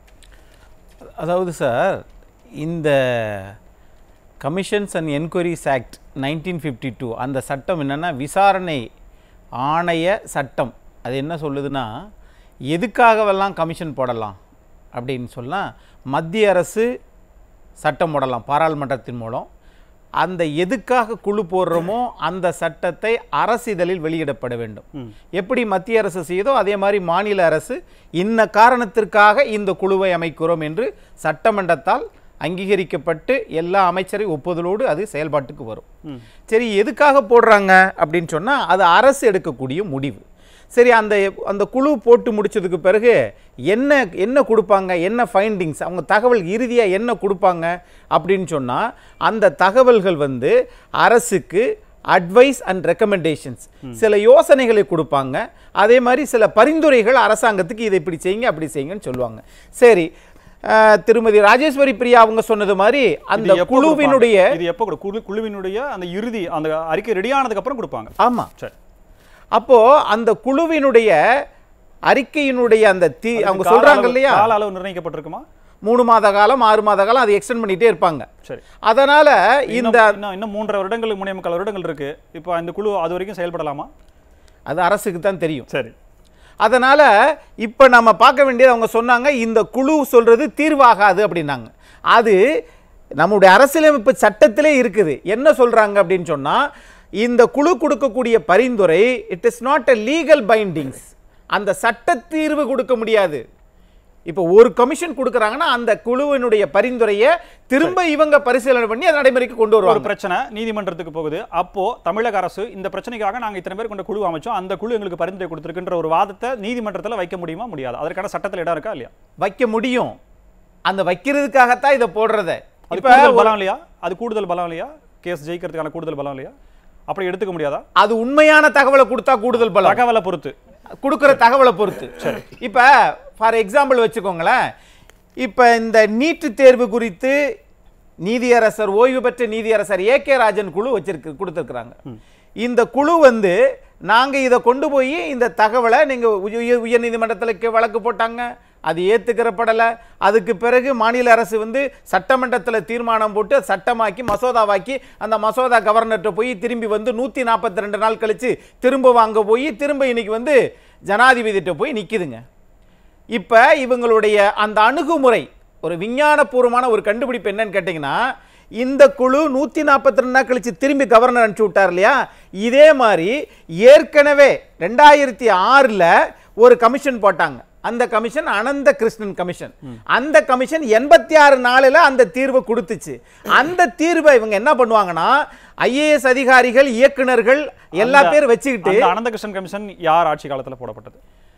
அதாவது சார் இந்த commissions and enquiries act nineteen fifty two அந்த சட்டம் என்னென்னா விசாரணை ஆணைய சட்டம் அது என்ன சொல்லுதுன்னா எதுக்காகவெல்லாம் கமிஷன் போடலாம் அப்படின்னு சொன்னால் மத்திய அரசு சட்டம் போடலாம் பாராளுமன்றத்தின் மூலம் அந்த எதுக்காக குழு போடுறோமோ அந்த சட்டத்தை அரசிதழில் வெளியிடப்பட வேண்டும் எப்படி மத்திய அரசு செய்யுதோ அதே மாதிரி மாநில அரசு இன்ன காரணத்திற்காக இந்த குழுவை அமைக்கிறோம் என்று சட்டமன்றத்தால் அங்கீகரிக்கப்பட்டு எல்லா அமைச்சரை ஒப்புதலோடு அது செயல்பாட்டுக்கு வரும் சரி எதுக்காக போடுறாங்க அப்படின்னு சொன்னால் அது அரசு எடுக்கக்கூடிய முடிவு சரி அந்த அந்த குழு போட்டு முடிச்சதுக்கு பிறகு என்ன என்ன கொடுப்பாங்க என்ன ஃபைண்டிங்ஸ் அவங்க தகவல் இறுதியாக என்ன கொடுப்பாங்க அப்படின்னு சொன்னால் அந்த தகவல்கள் வந்து அரசுக்கு அட்வைஸ் அண்ட் ரெக்கமெண்டேஷன்ஸ் சில யோசனைகளை கொடுப்பாங்க அதே மாதிரி சில பரிந்துரைகள் அரசாங்கத்துக்கு இதை இப்படி செய்யுங்க அப்படி செய்யுங்கன்னு சொல்லுவாங்க சரி அஹ், திருமதி ராஜேஸ்வரி பிரியா அவங்க சொன்னது மாதிரி அந்த இது எப்போ குழுவினுடைய கொடுப்பாங்க? இது எப்போ கொடு- குழு குழுவினுடைய அந்த இறுதி அந்த அறிக்கை ரெடி ஆனதுக்கு அப்புறம் கொடுப்பாங்க ஆமாம் சரி அப்போ அந்த குழுவினுடைய அறிக்கையினுடைய அந்த தீ அவங்க கால சொல்றாங்க அளவு- இல்லையா கால அளவு நிர்ணயிக்கப்பட்டிருக்குமா மூணு மாத காலம் ஆறு மாத காலம் அதை எக்ஸ்டெண்ட் பண்ணிட்டே இருப்பாங்க சரி அதனால இந்த இன்னும் இன்னும் இன்னும் மூன்றரை வருடங்கள் மூணே முக்கால் வருடங்கள் இருக்கு இப்போ இந்த குழு அது வரைக்கும் செயல்படலாமா அது அரசுக்கு தான் தெரியும் சரி அதனால இப்போ நம்ம பார்க்க வேண்டியது அவங்க சொன்னாங்க இந்த குழு சொல்றது தீர்வாகாது அப்படின்னாங்க அது நம்முடைய அரசியலமைப்பு சட்டத்திலே இருக்குது என்ன சொல்றாங்க அப்படின்னு சொன்னா இந்த குழு கொடுக்கக்கூடிய பரிந்துரை it is not a legal bindings அந்த சட்ட தீர்வு கொடுக்க முடியாது இப்போ ஒரு கமிஷன் கொடுக்குறாங்கன்னா அந்த குழுவினுடைய பரிந்துரையை திரும்ப இவங்க பரிசீலனை பண்ணி அதை நடைமுறைக்கு கொண்டு ஒரு வருவாங்க பிரச்சனை நீதிமன்றத்துக்கு போகுது அப்போ தமிழக அரசு இந்த பிரச்சனைக்காக நாங்க இத்தனை பேர் கொண்ட குழு அமைச்சோம் அந்த குழு எங்களுக்கு பரிந்துரை கொடுத்திருக்குன்ற ஒரு வாதத்தை நீதிமன்றத்துல வைக்க முடியுமா முடியாது அதற்கான சட்டத்தில் இடம் இருக்கா இல்லையா வைக்க முடியும் அந்த வைக்கிறதுக்காகத்தான் இதை போடுறத அது இப்ப கூடுதல் ஒரு- பலம் இல்லையா அது கூடுதல் பலம் இல்லையா கேஸ் ஜெயிக்கிறதுக்கான கூடுதல் பலம் இல்லையா அப்படி எடுத்துக்க முடியாதா அது உண்மையான தகவலை கொடுத்தா கூடுதல் பலம் தகவலை பொறுத்து கொடுக்குற தகவலை பொறுத்து இப்ப ஃபார் எக்ஸாம்பிள் வச்சுக்கோங்களேன் இப்ப இந்த நீட்டு தேர்வு குறித்து நீதியரசர் ஓய்வு பெற்ற நீதியரசர் ஏ கே ராஜன் குழு வச்சிருக்கு கொடுத்துருக்குறாங்க இந்த குழு வந்து நாங்க இதை கொண்டு போய் இந்த தகவலை நீங்க உய- உயர்நீதிமன்றத்தில் வழக்கு போட்டாங்க அது ஏத்துக்கிறப்படலை அதுக்கு பிறகு மாநில அரசு வந்து சட்டமன்றத்தில் தீர்மானம் போட்டு சட்டமாக்கி மசோதாவாக்கி அந்த மசோதா கவர்னர்கிட்ட போய் திரும்பி வந்து நூற்றி நாற்பத்தி ரெண்டு நாள் கழிச்சு திரும்ப வாங்க போய் திரும்ப இன்னைக்கு வந்து ஜனாதிபதிகிட்ட போய் நிக்குதுங்க இப்போ இவங்களுடைய அந்த அணுகுமுறை ஒரு விஞ்ஞானபூர்வமான ஒரு கண்டுபிடிப்பு என்னன்னு கேட்டிங்கன்னா இந்த குழு நூற்றி நாற்பத்தி ரெண்டு நாள் கழிச்சு திரும்பி கவர்னர் அனுப்பிச்சு விட்டார் இல்லையா இதே மாதிரி ஏற்கனவே ரெண்டாயிரத்தி ஆறில் ஒரு கமிஷன் போட்டாங்க அந்த கமிஷன் அனந்த கிருஷ்ணன் கமிஷன் அந்த கமிஷன் எண்பத்தி ஆறு நாளில் அந்த தீர்வை கொடுத்துச்சு அந்த தீர்வை இவங்க என்ன பண்ணுவாங்கன்னா ஐஏஎஸ் அதிகாரிகள் இயக்குனர்கள் எல்லா அந்த- பேர் வச்சுக்கிட்டு அந்த அனந்தகிருஷ்ணன் கமிஷன் யார் ஆட்சி காலத்துல போடப்பட்டது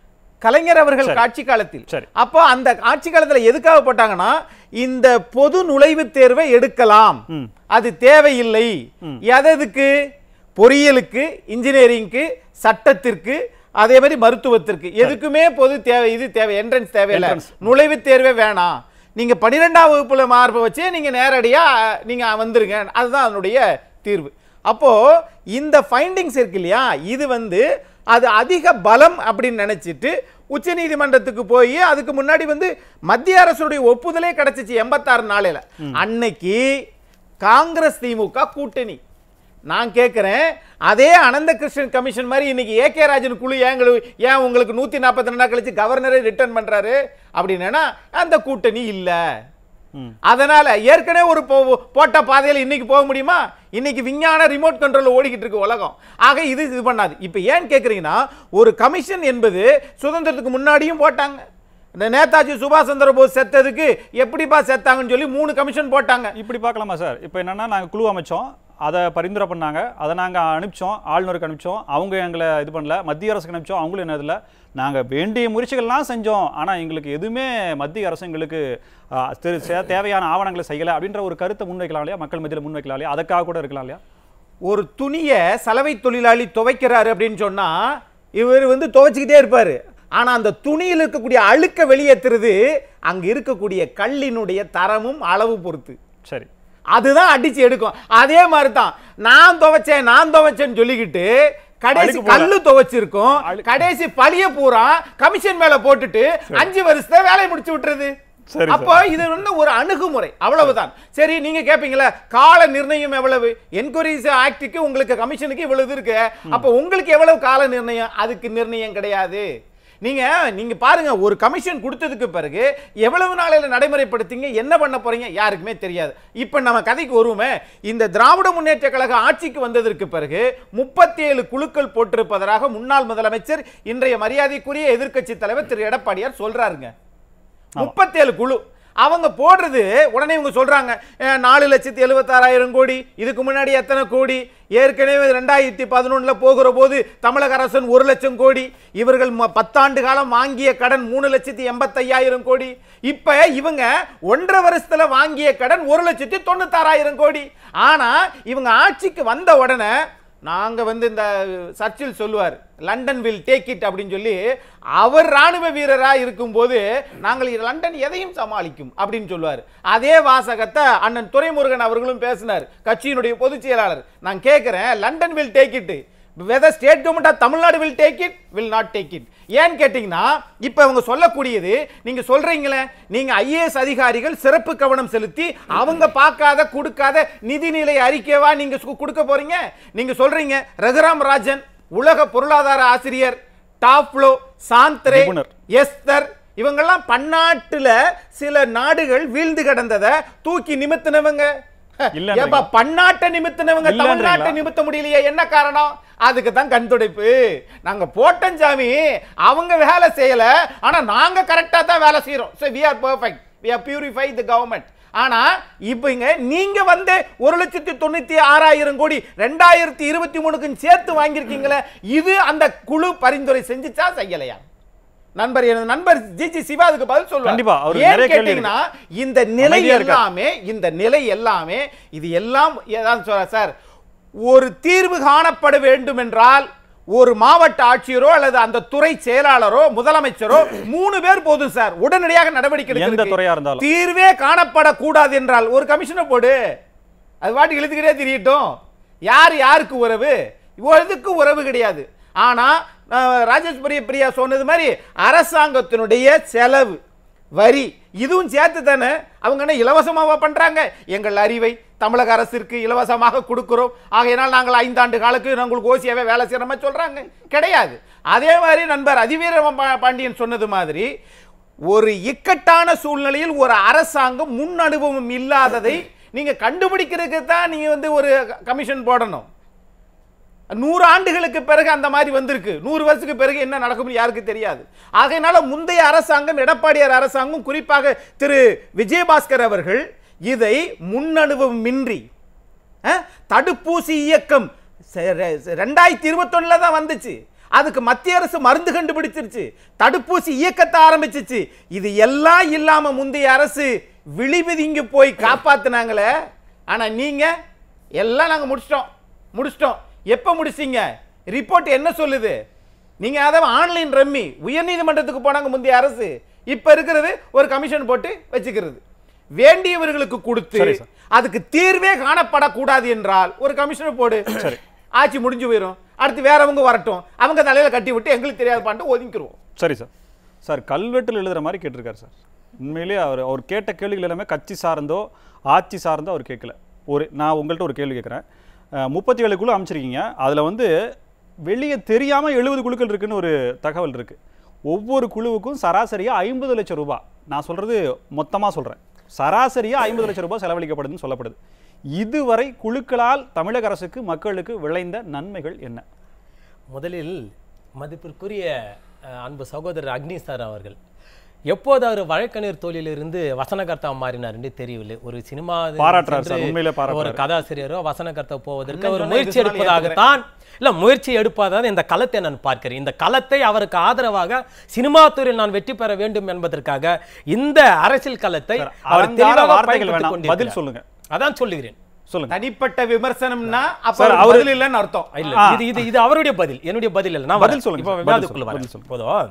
கலைஞர் அவர்கள் சரி. ஆட்சி காலத்தில் சரி. அப்போ அந்த ஆட்சி காலத்துல எதுக்காக போட்டாங்கன்னா இந்த பொது நுழைவுத் தேர்வை எடுக்கலாம் ம். அது தேவையில்லை எதற்கு பொறியியலுக்கு இன்ஜினியரிங்க்கு சட்டத்திற்கு அதே மாதிரி மருத்துவத்திற்கு எதுக்குமே பொது தேவை இது தேவை என்ட்ரன்ஸ் தேவையில்லை Entrance. நுழைவுத் தேர்வே வேணாம் நீங்க பன்னிரெண்டாம் வகுப்புல மார்பை வச்சு நீங்க நேரடியா நீங்க வந்துருங்க அதுதான் அதனுடைய தீர்வு அப்போ இந்த ஃபைண்டிங்ஸ் இருக்கு இல்லையா இது வந்து அது அதிக பலம் அப்படின்னு நினைச்சிட்டு உச்சநீதிமன்றத்துக்கு போய் அதுக்கு முன்னாடி வந்து மத்திய அரசுடைய ஒப்புதலே கிடைச்சிச்சு எண்பத்தாறு நாளையில அன்னைக்கு காங்கிரஸ் திமுக கூட்டணி நான் கேட்குறேன் அதே அனந்த கிருஷ்ணன் கமிஷன் மாதிரி இன்னைக்கு ஏகே ராஜன் குழு ஏங்களுக்கு ஏன் உங்களுக்கு நூற்றி நாற்பத்தி ரெண்டு நாள் கழிச்சு கவர்னரே ரிட்டர்ன் பண்றாரு அப்படின்னா அந்த கூட்டணி இல்லை ம். அதனால ஏற்கனவே ஒரு போ- போட்ட பாதையில் இன்னைக்கு போக முடியுமா இன்னைக்கு விஞ்ஞான ரிமோட் கண்ட்ரோல்ல ஓடிக்கிட்டு இருக்கு உலகம் ஆக இது இது பண்ணாது இப்போ ஏன் கேட்குறீங்கன்னா ஒரு கமிஷன் என்பது சுதந்திரத்துக்கு முன்னாடியும் போட்டாங்க இந்த நேதாஜி சுபாஷ் சந்திர போஸ் செத்ததுக்கு எப்படிப்பா செத்தாங்கன்னு சொல்லி மூணு கமிஷன் போட்டாங்க இப்படி பார்க்கலாமா சார் இப்போ என்னன்னா நாங்கள் குழு அமைச்சோம் அதை பரிந்துரை பண்ணாங்க அதை நாங்கள் அனுப்பிச்சோம் ஆளுநருக்கு அனுப்பிச்சோம் அவங்க எங்களை இது பண்ணல மத்திய அரசுக்கு அனுப்பிச்சோம் அவங்களும் என்ன இதில் நாங்கள் வேண்டிய முயற்சிகள்லாம் செஞ்சோம் ஆனால் எங்களுக்கு எதுவுமே மத்திய அரசு எங்களுக்கு ஆ, திரு- சே- தேவையான ஆவணங்களை செய்யலை அப்படின்ற ஒரு கருத்தை முன்வைக்கலாம் இல்லையா மக்கள் மத்தியில் முன்வைக்கலாம் இல்லையா அதுக்காக கூட இருக்கலாம் இல்லையா ஒரு துணியை சலவை தொழிலாளி துவைக்கிறாரு அப்படின்னு சொன்னா இவர் வந்து துவைச்சிக்கிட்டே இருப்பாரு ஆனா அந்த துணியில் இருக்கக்கூடிய அழுக்க வெளியேற்றுறது அங்க இருக்கக்கூடிய கல்லினுடைய தரமும் அளவு பொறுத்து சரி அதுதான் அடிச்சு எடுக்கும் அதே மாதிரி தான் நான் துவைச்சேன் நான் துவைச்சேன்னு சொல்லிக்கிட்டு கடைசி அழுக்கு போல. கல்லு துவைச்சிருக்கும் அழு- கடைசி பழிய பூரா கமிஷன் மேல போட்டுட்டு அஞ்சு வருஷத்தை வேலையை முடிச்சு விட்டுறது சரி, அப்போ இது வந்து ஒரு அணுகுமுறை அவ்வளவுதான் சரி நீங்க கேப்பீங்களா கால நிர்ணயம் எவ்வளவு என்கொயரிஸ் ஆக்டுக்கு உங்களுக்கு கமிஷனுக்கு இவ்வளவு இது இருக்கு அப்போ உங்களுக்கு எவ்வளவு கால நிர்ணயம் அதுக்கு நிர்ணயம் கிடையாது நீங்க நீங்க பாருங்க ஒரு கமிஷன் கொடுத்ததுக்கு பிறகு எவ்வளவு நாளையில நடைமுறைப்படுத்திங்க என்ன பண்ண போறீங்க யாருக்குமே தெரியாது இப்ப நம்ம கதைக்கு வருவோமே இந்த திராவிட முன்னேற்ற கழக ஆட்சிக்கு வந்ததற்கு பிறகு முப்பத்தி ஏழு குழுக்கள் போட்டிருப்பதாக முன்னாள் முதலமைச்சர் இன்றைய மரியாதைக்குரிய எதிர்க்கட்சி தலைவர் திரு எடப்பாடியார் சொல்றாருங்க முப்பத்தேழு குழு அவங்க போடுறது உடனே இவங்க சொல்றாங்க அஹ், நாலு லட்சத்தி எழுபத்தாறாயிரம் கோடி இதுக்கு முன்னாடி எத்தனை கோடி ஏற்கனவே ரெண்டாயிரத்தி பதினொன்னுல போகிற போது தமிழக அரசன் ஒரு லட்சம் கோடி இவர்கள் ம- பத்தாண்டு காலம் வாங்கிய கடன் மூணு லட்சத்தி எண்பத்தையாயிரம் கோடி இப்ப இவங்க ஒன்றரை வருஷத்துல வாங்கிய கடன் ஒரு லட்சத்தி தொண்ணூத்தாறாயிரம் கோடி ஆனா இவங்க ஆட்சிக்கு வந்த உடனே நாங்க வந்து இந்த சர்ச்சில் சொல்லுவார் லண்டன் வில் டேக் இட் அப்படின்னு சொல்லி அவர் ராணுவ வீரரா இருக்கும்போது நாங்கள் இது லண்டன் எதையும் சமாளிக்கும் அப்படின்னு சொல்லுவார் அதே வாசகத்தை அண்ணன் துரைமுருகன் அவர்களும் பேசினார் கட்சியினுடைய பொதுச் செயலாளர் நான் கேட்கிறேன் London will take it whether state government of Tamil Nadu will take it will not take it ஏன்னு கேட்டிங்கன்னா இப்போ அவங்க சொல்லக்கூடியது நீங்க சொல்றீங்களே நீங்க ஐஏஎஸ் அதிகாரிகள் சிறப்பு கவனம் செலுத்தி அவங்க பார்க்காத கொடுக்காத நிதிநிலை அறிக்கைவா நீங்க சு- கொடுக்க போறீங்க நீங்க சொல்றீங்க ரகுராம் ராஜன் உலக பொருளாதார ஆசிரியர் டாப்லோ சாந்த்ரே நிபுணர். எஸ்தர் இவங்கெல்லாம் பன்னாட்டுல சில நாடுகள் வீழ்ந்து கிடந்ததை தூக்கி நிமித்தினவங்க இல்லன்றீங்க. ஏப்பா பன்னாட்டை நிமித்தினவங்க இல்லன்றீங்களா? தமிழ்நாட்டை நிமித்த முடியலையே என்ன காரணம் அதுக்கு தான் கண் துடைப்பு நாங்க போட்டோம் சாமி அவங்க வேலை செய்யல ஆனா நாங்க கரெக்டா தான் வேலை செய்யறோம் so we are perfect we are purify the government ஆனா இப்போ இங்க நீங்க வந்து ஒரு லட்சத்தி தொண்ணூத்தி ஆறாயிரம் கோடி ரெண்டாயிரத்தி இருபத்தி மூணுக்கும் சேர்த்து வாங்கியிருக்கீங்களே இது அந்த குழு பரிந்துரை செஞ்சுச்சா செய்யலையா நண்பர் எனது நண்பர் ஜி ஜி சிவா அதுக்கு பதில் சொல்லுவார் கண்டிப்பா, அவருக்கு ஏன் நிறைய கேள்வி கேட்டீங்கன்னா இந்த நிலை அமைதியா இருக்கார். எல்லாமே இந்த நிலை எல்லாமே இது எல்லாம் ஏதாவது சொல்ற சார் ஒரு தீர்வு காணப்பட வேண்டும் என்றால் ஒரு மாவட்ட ஆட்சியரோ அல்லது அந்த துறை செயலாளரோ முதலமைச்சரோ மூணு பேர் போதும் சார் உடனடியாக நடவடிக்கை எந்த எடுக்கிறதுக்கு. துறையா இருந்தாலும். தீர்வே காணப்படக்கூடாது என்றால் ஒரு கமிஷனை போடு அது பாட்டு இழுத்துக்கிட்டே திரியட்டும் யார் யாருக்கு உறவு இதுக்கு உறவு கிடையாது ஆனா அஹ், ராஜேஷ் பிரிய பிரியா சொன்னது மாதிரி அரசாங்கத்தினுடைய செலவு வரி இதுவும் சேர்த்து தானே அவங்க என்ன இலவசமாவா பண்றாங்க எங்கள் அறிவை தமிழக அரசிற்கு இலவசமாக கொடுக்கிறோம் ஆகையினால் நாங்கள் ஐந்தாண்டு காலத்துக்கு நாங்கள் உங்களுக்கு ஓசியாவே வேலை செய்யற மாதிரி சொல்றாங்க கிடையாது அதே மாதிரி நண்பர் அதிவீர பா- பாண்டியன் சொன்னது மாதிரி ஒரு இக்கட்டான சூழ்நிலையில் ஒரு அரசாங்கம் முன் அனுபவம் இல்லாததை நீங்க கண்டுபிடிக்கிறதுக்கு தான் நீங்க வந்து ஒரு கமிஷன் போடணும் நூறு ஆண்டுகளுக்கு பிறகு அந்த மாதிரி வந்திருக்கு நூறு வருஷத்துக்கு பிறகு என்ன நடக்கும்னு யாருக்கு தெரியாது ஆகையினால முந்தைய அரசாங்கம் எடப்பாடியார் அரசாங்கம் குறிப்பாக திரு விஜயபாஸ்கர் அவர்கள் இதை முன்னனுபவமின்றி அஹ், தடுப்பூசி இயக்கம் ரெண்டாயிரத்தி இருபத்தொன்னுல தான் வந்துச்சு அதுக்கு மத்திய அரசு மருந்து கண்டுபிடிச்சிருச்சு தடுப்பூசி இயக்கத்தை ஆரம்பிச்சிச்சு இது எல்லாம் இல்லாம முந்தைய அரசு விழிபிதிங்கி போய் காப்பாத்துனாங்களே ஆனா நீங்க எல்லாம் நாங்க முடிச்சிட்டோம் முடிச்சிட்டோம் எப்ப முடிச்சீங்க ரிப்போர்ட் என்ன சொல்லுது நீங்க அதாவது ஆன்லைன் ரம்மி உயர்நீதிமன்றத்துக்கு போனாங்க முந்தைய அரசு இப்ப இருக்கிறது ஒரு கமிஷன் போட்டு வச்சுக்கிறது வேண்டியவர்களுக்கு கொடுத்து சரி, சார். அதுக்கு தீர்வே காணப்படக்கூடாது என்றால் ஒரு கமிஷனர் போடு சரி. ஆட்சி முடிஞ்சு போயிடும் அடுத்து வேறவங்க வரட்டும் அவங்க தலையில கட்டி விட்டு எங்களுக்கு தெரியாது பாட்டு ஒதுங்கிடுவோம் சரி சார் சார் கல்வெட்டில் எழுதுற மாதிரி கேட்டிருக்காரு சார் உண்மையிலேயே அவர் அவர் கேட்ட கேள்விகள் எல்லாமே கட்சி சார்ந்தோ ஆட்சி சார்ந்தோ அவர் கேட்கல ஒரு நான் உங்கள்கிட்ட ஒரு கேள்வி கேட்குறேன் முப்பத்தி ஏழு குழு அமைச்சிருக்கீங்க அதில் வந்து வெளியே தெரியாமல் எழுபது குழுக்கள் இருக்குன்னு ஒரு தகவல் இருக்குது ஒவ்வொரு குழுவுக்கும் சராசரியாக ஐம்பது லட்சம் ரூபாய் நான் சொல்கிறது மொத்தமாக சொல்கிறேன் சராசரியாக ஐம்பது லட்சம் ரூபாய் செலவழிக்கப்படுதுன்னு சொல்லப்படுது இதுவரை குழுக்களால் தமிழக அரசுக்கு மக்களுக்கு விளைந்த நன்மைகள் என்ன முதலில் மதிப்பிற்குரிய அஹ், அன்பு சகோதரர் அக்னி சார் அவர்கள் எப்போது அவர் வழக்கறிஞர் தொழிலிருந்து வசனகர்த்தா மாறினார் என்று தெரியவில்லை ஒரு சினிமா பாராட்டுறார் சார், சென்று உண்மையிலே ஒரு பாராட்டுறார். கதாசிரியரோ வசனகர்த்தா போவதற்கு அண்ணன் அவர் சொன்ன முயற்சி இது சொன்னாலும் எடுப்பதாகத்தான் இல்ல முயற்சி எடுப்பதாக இந்த களத்தை நான் பார்க்கிறேன் இந்த களத்தை அவருக்கு ஆதரவாக சினிமா துறையில் நான் வெற்றி பெற வேண்டும் என்பதற்காக இந்த அரசியல் களத்தை சார், அவர் அலங்கார தெளிவாக வார்த்தைகள் பயன்படுத்திக் வேணாம். பதில் கொண்டிருக்கிறார். சொல்லுங்க. அதான் சொல்லுகிறேன் சொல்லுங்க தனிப்பட்ட விமர்சனம்னா அப்ப சார், அவர் அவரு- பதில் இல்லைன்னு அர்த்தம் இல்ல ஆ. இது இது இது அவருடைய பதில் என்னுடைய பதில் இல்ல நான் பதில் வரேன். சொல்லுங்க இப்போ சார், விவாதத்துக்குள்ள பதில் வரேன் சொல்லுங்க. போதும்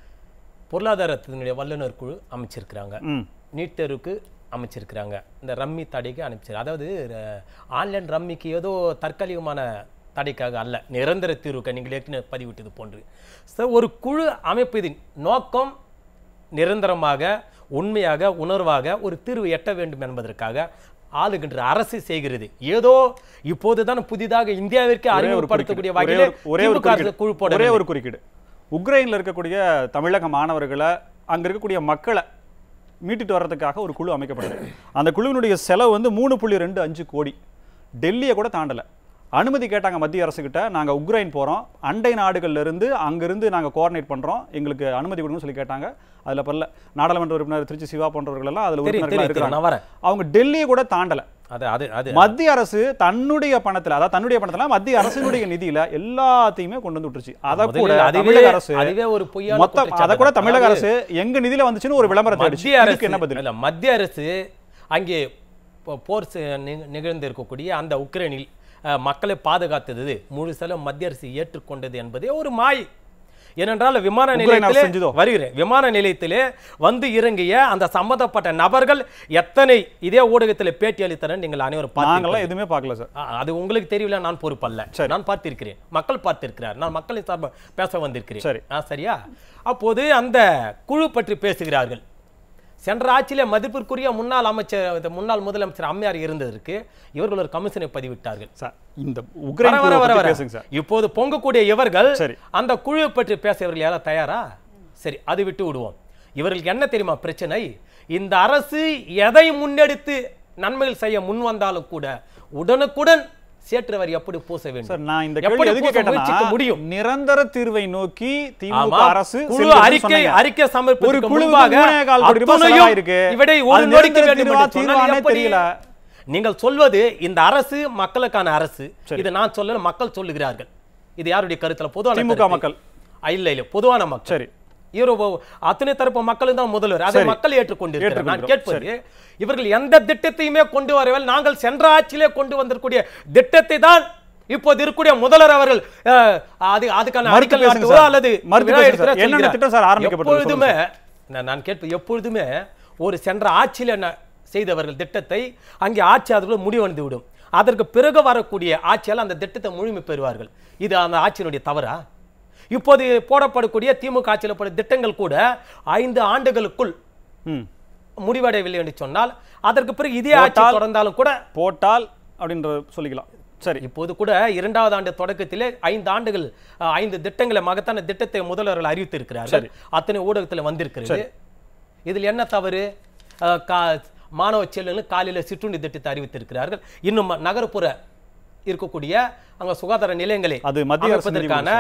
பொருளாதாரத்தினுடைய வல்லுநர் குழு அமைச்சிருக்கிறாங்க ம் நீட் தேர்வுக்கு அமைச்சிருக்கிறாங்க இந்த ரம்மி தடைக்கு அனுப்பிச்சிரு அதாவது அஹ், ஆன்லைன் ரம்மிக்கு ஏதோ தற்காலிகமான தடைக்காக அல்ல நிரந்தர தீர்வுக்கு நீங்கள் ஏற்கனவே பதிவிட்டது போன்று ஸோ ஒரு குழு அமைப்பதின் நோக்கம் நிரந்தரமாக உண்மையாக உணர்வாக ஒரு தீர்வு எட்ட வேண்டும் என்பதற்காக ஆளுகின்ற அரசு செய்கிறது ஏதோ இப்போதுதான் புதிதாக இந்தியாவிற்கு ஒரே ஒரு அறிமுகப்படுத்தக்கூடிய குறுக்கீடு. ஒரே வகையில் ஒரு- ஒரே ஒரு திமுக அரசு குறுக்கீடு. குழு போட ஒரே ஒரு குறுக்கீடு உக்ரைன்ல இருக்கக்கூடிய தமிழக மாணவர்களை அங்க இருக்கக்கூடிய மக்களை மீட்டுட்டு வர்றதுக்காக ஒரு குழு அமைக்கப்படுது அந்த குழுவினுடைய செலவு வந்து மூணு புள்ளி ரெண்டு அஞ்சு கோடி டெல்லியை கூட தாண்டல அனுமதி கேட்டாங்க மத்திய அரசுகிட்ட நாங்க உக்ரைன் போறோம் அண்டை நாடுகள்ல இருந்து அங்கிருந்து நாங்க கோஆர்டினேட் பண்றோம் எங்களுக்கு அனுமதி கொடுங்கன்னு சொல்லி கேட்டாங்க அதுல பரல நாடாளுமன்ற உறுப்பினர் திருச்சி சிவா போன்றவர்கள் எல்லாம் அதுல தெரியும், உறுப்பினர்களா தெரியும், தெரியும். நான் இருக்கிறாங்க வரேன். அவங்க டெல்லியை கூட தாண்டல அது அது அது மத்திய அரசு தன்னுடைய பணத்துல அதாவது தன்னுடைய பணத்துல மத்திய அரசினுடைய நிதியில எல்லாத்தையுமே கொண்டு வந்து விட்டுருச்சு அத கூட முதலில் அதுவே- தமிழக அரசு அதுவே ஒரு பொய்யான மொத்தம் அத குற்றச்சாட்டு கூட தான். தமிழக அதாவது அரசு எங்க நிதியில வந்துச்சுன்னு ஒரு விளம்பரத்தை அடிச்சு மத்திய அரசு இதுக்கு என்ன பதில் இல்ல மத்திய அரசு அங்கே போ- போர் செ- நிக- நிகழ்ந்திருக்கக்கூடிய அந்த உக்ரைனில் அஹ், மக்களை பாதுகாத்தது முழுசலும் மத்திய அரசு ஏற்றுக்கொண்டது என்பதே ஒரு மாய் ஏனென்றால் விமான உக்ரைன் அரசு செஞ்சதோ? நிலையத்திலே வருகிறேன் விமான நிலையத்திலே வந்து இறங்கிய அந்த சம்பந்தப்பட்ட நபர்கள் எத்தனை இதே ஊடகத்தில் பேட்டி அளித்தனர் நீங்கள் அனைவரும் நாங்கெல்லாம் பார்த்திருப்பீர்கள். எதுவுமே பார்க்கல சார் ஆ, அது உங்களுக்கு தெரியல நான் பொறுப்பல்ல சரி. நான் பார்த்திருக்கிறேன் மக்கள் பார்த்திருக்கிறார் நான் மக்களை சார்ப பேச வந்திருக்கிறேன் சரி. ஆ, சரியா அப்போது அந்த குழு பற்றி பேசுகிறார்கள் சென்ற ஆட்சியிலே மதிப்பிற்குரிய முன்னாள் அமைச்சர் இந்த முன்னாள் முதலமைச்சர் அம்மையார் இருந்ததற்கு இவர்கள் ஒரு கமிஷனை பதிவிட்டார்கள் சார் இந்த வர உக்ரைன் வர குழுவை வர பத்தி வர பேசுங்க சார் இப்போது பொங்கக்கூடிய இவர்கள் சரி. அந்த குழுவை பற்றி பேச இவர்கள் யாரா தயாரா சரி அது விட்டு விடுவோம் இவர்களுக்கு என்ன தெரியுமா பிரச்சனை இந்த அரசு எதை முன்னெடுத்து நன்மைகள் செய்ய முன் வந்தாலும் கூட உடனுக்குடன் சேற்று வரி எப்படி பூச வேண்டும் சார் நான் இந்த எப்படி கேள்வி எதுக்கு பூச முயற்சிக்க கேட்டேன்னா முடியும் நிரந்தர தீர்வை நோக்கி திமுக ஆமா. அரசு குழு செல்லுதுன்னு அறிக்கை சொன்னீங்க. அறிக்கை ஒரு சமர்ப்பிக்க குழுவுக்கு முன்பாக மூணே கால் கோடி ரூபாய் அத்துணையும் செலவாயிருக்கு. இவரை அது ஒரு நொடிக்க நிரந்தர வேண்டும் தீர்வா, என்று சொன்னால் தீர்வானே எப்படி? தெரியல. நீங்கள் சொல்வது இந்த அரசு மக்களுக்கான அரசு சரி. இது நான் சொல்லல மக்கள் சொல்லுகிறார்கள் இது யாருடைய கருத்துல பொதுவான திமுக கருத்து. மக்கள். ஆ, இல்ல இல்ல பொதுவான மக்கள் சரி இவர் ஒ- அத்தனை தரப்பு மக்களும் தான் முதல்வர் அதை சரி. மக்கள் ஏற்றுக்கொண்டிருக்கிறார் நான் ஏற்றுக்கொள்கிறோம். கேட்பது இவர்கள் எந்த திட்டத்தையுமே கொண்டு வரவில்லை நாங்கள் சென்ற ஆட்சியிலே கொண்டு வந்திருக்கூடிய திட்டத்தை தான் இப்போது இருக்கக்கூடிய முதல்வர் அவர்கள் அஹ், அது அதுக்கான மறுத்து அடிக்கல் பேசுங்க நாட்டுவோ சார். அல்லது மறுத்து விழா பேசுங்க எடுக்கிறா சார். என்னென்ன சொல்கிறார். திட்டம் சார் ஆரம்பிக்கப்பட்டது? எப்பொழுதுமே நான் நான் கேட்பது எப்பொழுதுமே ஒரு சென்ற ஆட்சியில் என்ன செய்தவர்கள் திட்டத்தை அங்கே ஆட்சியாளர்கள் முடிவடைந்து விடும் அதற்கு பிறகு வரக்கூடிய ஆட்சியால் அந்த திட்டத்தை முழுமை பெறுவார்கள் இது அந்த ஆட்சியினுடைய தவறா இப்போது போடப்படக்கூடிய திமுக ஆட்சியில் போட திட்டங்கள் கூட ஐந்து ஆண்டுகளுக்குள் ம் முடிவடையவில்லை என்று சொன்னால் அதற்கு பிறகு இதே ஆட்சி போட்டால் தொடர்ந்தாலும் கூட போட்டால் அப்படின்ற சொல்லிக்கலாம் சரி இப்போது கூட இரண்டாவது ஆண்டு தொடக்கத்திலே ஐந்து ஆண்டுகள் அஹ், ஐந்து திட்டங்களை மகத்தான திட்டத்தை முதல்வர்கள் அறிவித்திருக்கிறார்கள் அத்தனை ஊடகத்தில் வந்திருக்கிறது இதில் என்ன தவறு அஹ், கா- மாணவ செல்லுன்னு காலையில் சிற்றுண்டி திட்டத்தை அறிவித்திருக்கிறார்கள் இன்னும் ம- நகர்ப்புற இருக்கக்கூடிய அங்க சுகாதார நிலையங்களை அது மத்திய அரசு நிதி அமைப்பதற்கான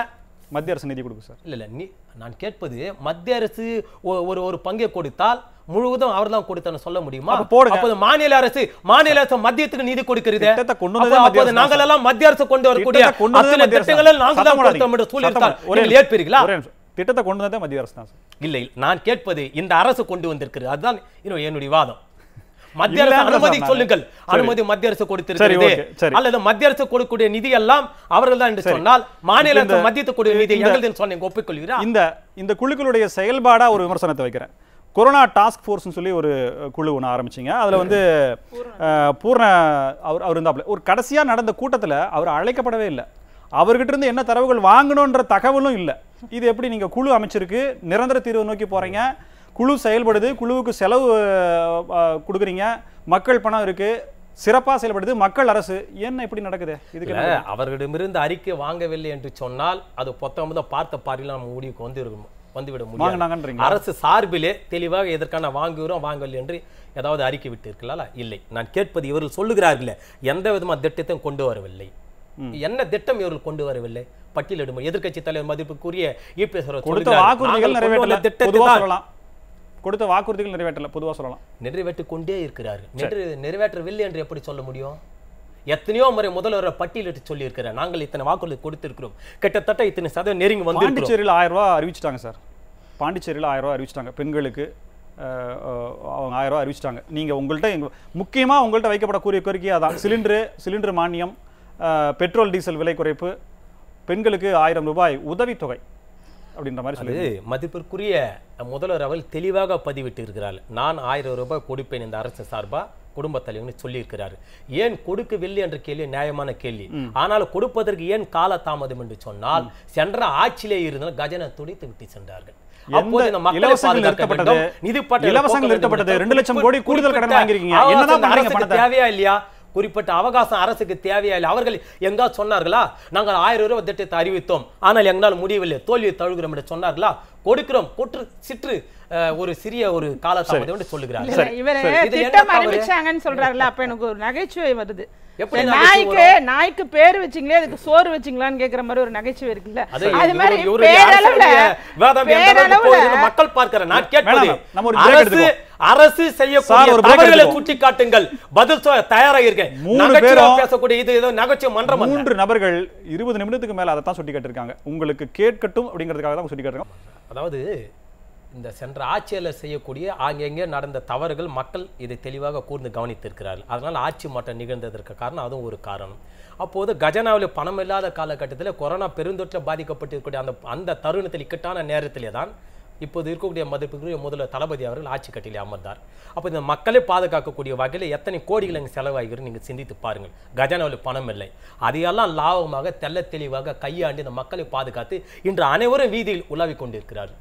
மத்திய அரசு நிதி கொடுக்கும் சார் இல்ல இல்ல நீ நான் கேட்பது மத்திய அரசு ஒ- ஒரு ஒரு பங்கை கொடுத்தால் முழுவதும் அவர் தான் கொடுத்தான்னு சொல்ல முடியுமா அப்ப போடுங்க. அப்போது மாநில அரசு மாநில அரசு மத்தியத்துக்கு நிதி கொடுக்கிறது திட்டத்தை கொண்டு வந்ததே அப்போ- மத்திய அப்போது அரசு நாங்கள் தான் எல்லாம் மத்திய அரசு கொண்டு வரக்கூடிய திட்டத்தை கொண்டு வந்ததே அத்தனை மத்திய அரசு திட்டங்களை தான். நாங்கள் சத்தம் தான் கொடுத்தோம் என்று போடாதீங்க. சொல்லியிருக்கால் சத்தம் ஒரே நீங்கள் நிமிஷம். ஏற்பீர்களா ஒரே நிமிஷம். திட்டத்தை கொண்டு வந்ததே மத்திய அரசு தான் சார் இல்லை நான் கேட்பது இந்த அரசு கொண்டு வந்திருக்கிறது அதுதான் இன்னும் என்னுடைய வாதம் மத்திய அரசு இல்லைன்ற அனுமதி சார் சொல்லுங்கள் சரி. அனுமதி மத்திய அரசு சரி, கொடுத்திருக்கிறது ஓகே, சரி. அல்லது மத்திய அரசு கொடுக்கக்கூடிய நிதி எல்லாம் அவர்கள் தான் என்று சரி. சொன்னால் மாநில இந்த- அரசு மத்தியத்துக்கு கூடிய நிதி இந்த- எங்களுதுன்னு சொன்னீங்க ஒப்புக்கொள்கிறா இந்த இந்த குழுக்களுடைய செயல்பாடா ஒரு விமர்சனத்தை வைக்கிறேன் கொரோனா டாஸ்க் ஃபோர்ஸ்னு சொல்லி ஒரு அஹ், குழு ஒன்று ஆரம்பிச்சிங்க அதில் வந்து அஹ், பூர்ண அவர் அவர் இருந்தாப்புல ஒரு கடைசியாக நடந்த கூட்டத்தில் அவர் அழைக்கப்படவே இல்லை அவர்கிட்ட இருந்து என்ன தரவுகள் வாங்கணுன்ற தகவலும் இல்லை இது எப்படி நீங்கள் குழு அமைச்சிருக்கு நிரந்தர தீர்வு நோக்கி போகிறீங்க குழு செயல்படுது குழுவுக்கு செலவு அஹ், அஹ், கொடுக்குறீங்க மக்கள் பணம் இருக்கு சிறப்பாக செயல்படுது மக்கள் அரசு என்ன இப்படி நடக்குது இதுக்கு என்ன இல்ல, அவர்களிடமிருந்து அறிக்கை வாங்கவில்லை என்று சொன்னால் அது பொத்தம் பார்த்த பார்வையில் நம்ம முடிவுக்கு வந்து இருக்கும் வந்துவிட முடியாது வாங்கினாங்கன்றீங்களா? அரசு சார்பிலே தெளிவாக எதற்கான வாங்குகிறோம் வாங்கவில்லை என்று ஏதாவது அறிக்கை விட்டு இருக்கலாம்ல இல்லை நான் கேட்பது இவர்கள் சொல்லுகிறார்களே எந்த விதமான திட்டத்தையும் கொண்டு வரவில்லை என்ன திட்டம் இவர்கள் கொண்டு வரவில்லை பட்டியலிடும் எதிர்க்கட்சி தலைவர் மதிப்புக்குரிய இபிஎஸ் அவர்கள் கொடுத்த சொல்லுகிறார், வாக்குறுதிகள் நாங்கள் கொண்டு வந்த நிறைவேற்றல திட்டத்தை பொதுவாக தான் சொல்லலாம் கொடுத்த வாக்குறுதிகள் நிறைவேற்றல பொதுவாக சொல்லலாம் நிறைவேற்றி கொண்டே இருக்கிறார் நிறைவே நிறைவேற்றவில்லை என்று எப்படி சொல்ல முடியும் எத்தனையோ முறை முதல்வர் பட்டியலிட்டு சொல்லி இருக்கிறார் நாங்கள் இத்தனை வாக்குறுதி கொடுத்திருக்கிறோம் கிட்டத்தட்ட இத்தனை சதவீதம் நெருங்கி வந்து பாண்டிச்சேரியில் ஆயிரம் ரூபாய் அறிவிச்சிட்டாங்க சார் பாண்டிச்சேரியில் ஆயிரம் ரூபாய் அறிவிச்சிட்டாங்க பெண்களுக்கு அஹ், அஹ், அவங்க ஆயிரம் ரூபாய் அறிவிச்சிட்டாங்க நீங்கள் உங்கள்கிட்ட எங்க முக்கியமாக உங்கள்கிட்ட வைக்கப்படக்கூடிய கோரிக்கை அதான் சிலிண்டரு சிலிண்டர் மானியம் அஹ், பெட்ரோல் டீசல் விலை குறைப்பு பெண்களுக்கு ஆயிரம் ரூபாய் உதவித்தொகை அப்படின்ற மாதிரி சொல்லி அது மதிப்பிற்குரிய முதல்வர் அவர்கள் தெளிவாக பதிவிட்டு இருக்கிறார் நான் ஆயிரம் ரூபாய் கொடுப்பேன் இந்த அரசு சார்பா குடும்ப தலைவர்னு சொல்லியிருக்கிறார் ஏன் கொடுக்கவில்லை என்ற கேள்வி நியாயமான கேள்வி ஆனால் கொடுப்பதற்கு ஏன் கால தாமதம் என்று சொன்னால் சென்ற ஆட்சியிலே இருந்தால் கஜனை துடித்து விட்டு சென்றார்கள் அப்போது இந்த மக்களை இலவசங்கள் பாதுகாக்க நிறுத்தப்பட்டது, வேண்டும், நிதி பட்டியல் இலவசங்கள் போக்க வேண்டும் நிறுத்தப்பட்டது, என்று ரெண்டு லட்சம் கோடி கூடுதல் கடன் குறிப்பிட்ட வாங்கியிருக்கீங்க. அவகாசம் என்னதான் இந்த பண்றீங்க அரசுக்கு பணத்தை? தேவையா இல்லையா குறிப்பிட்ட அவகாசம் அரசுக்கு தேவையா இல்லை அவர்கள் எங்கா சொன்னார்களா நாங்கள் ஆயிரம் ரூபாய் திட்டத்தை அறிவித்தோம் ஆனால் எங்களால் முடியவில்லை தோல்வியை தழுகிறோம் என்று சொன்னார்களா கொடுக்கிறோம் கொற்று சிற்று அஹ், ஒரு சிறிய ஒரு காலதாமதம் என்று சொல்லுகிறார்கள் இல்ல, இவரு இது என்ன திட்டம் தவறு? அறிவிச்சாங்கன்னு சொல்றாருல அப்ப எனக்கு ஒரு நகைச்சுவை வருது எப்படி இந்த நகைச்சுவை நாய்க்கு நாய்க்கு பேர் வச்சீங்களே அதுக்கு சோறு வச்சீங்களான்னு கேக்குற மாதிரி ஒரு நகைச்சுவை இருக்குல்ல அது அது மாதிரி இவரு- இவருடைய பேரளவுல அரசுடைய விவாதம் எந்த அளவுக்கு பேரளவுல போகுதுன்னு மக்கள் பார்க்கிறேன் நான் கேட்பது வேணாம், நம்ம ஒரு break அரசு எடுத்துக்குவோம். அரசு சார், செய்யக்கூடிய ஒரு break தவறுகளை எடுத்துக்குவோம். சுட்டி காட்டுங்கள் பதில் சொல்ல தயாராக இருக்கேன் மூணு நகைச்சுவை பேரும் பேசக்கூடிய இது ஏதோ நகைச்சுவை மன்றம் அல்ல. மூன்று நபர்கள் இருபது நிமிடத்துக்கு மேல அதை தான் சுட்டி கேட்டிருக்காங்க உங்களுக்கு கேட்கட்டும் அப்படிங்கிறதுக்காக தான் சுட்டி கேட்டிருக்காங்க அதாவது இந்த சென்ற ஆட்சியில் செய்யக்கூடிய ஆங்கெங்கே நடந்த தவறுகள் மக்கள் இதை தெளிவாக கூர்ந்து கவனித்திருக்கிறார்கள் அதனால் ஆட்சி மாற்றம் நிகழ்ந்ததற்கு காரணம் அதுவும் ஒரு காரணம் அப்போது கஜனாவில் பணம் இல்லாத காலகட்டத்தில் கொரோனா பெருந்தொற்று பாதிக்கப்பட்டிருக்கக்கூடிய அந்த அந்த தருணத்தில் இக்கட்டான நேரத்திலே தான் இப்போது இருக்கக்கூடிய மதிப்புக்குரிய முதல்வர் தளபதி அவர்கள் ஆட்சி கட்டிலே அமர்ந்தார் அப்போ இந்த மக்களை பாதுகாக்கக்கூடிய வகையில் எத்தனை கோடிகள் இங்கே செலவாகிறது நீங்கள் சிந்தித்து பாருங்கள் கஜனாவில் பணம் இல்லை அதையெல்லாம் லாபமாக தெள்ள தெளிவாக கையாண்டு இந்த மக்களை பாதுகாத்து இன்று அனைவரும் வீதியில் உலாவிக் கொண்டிருக்கிறார்கள்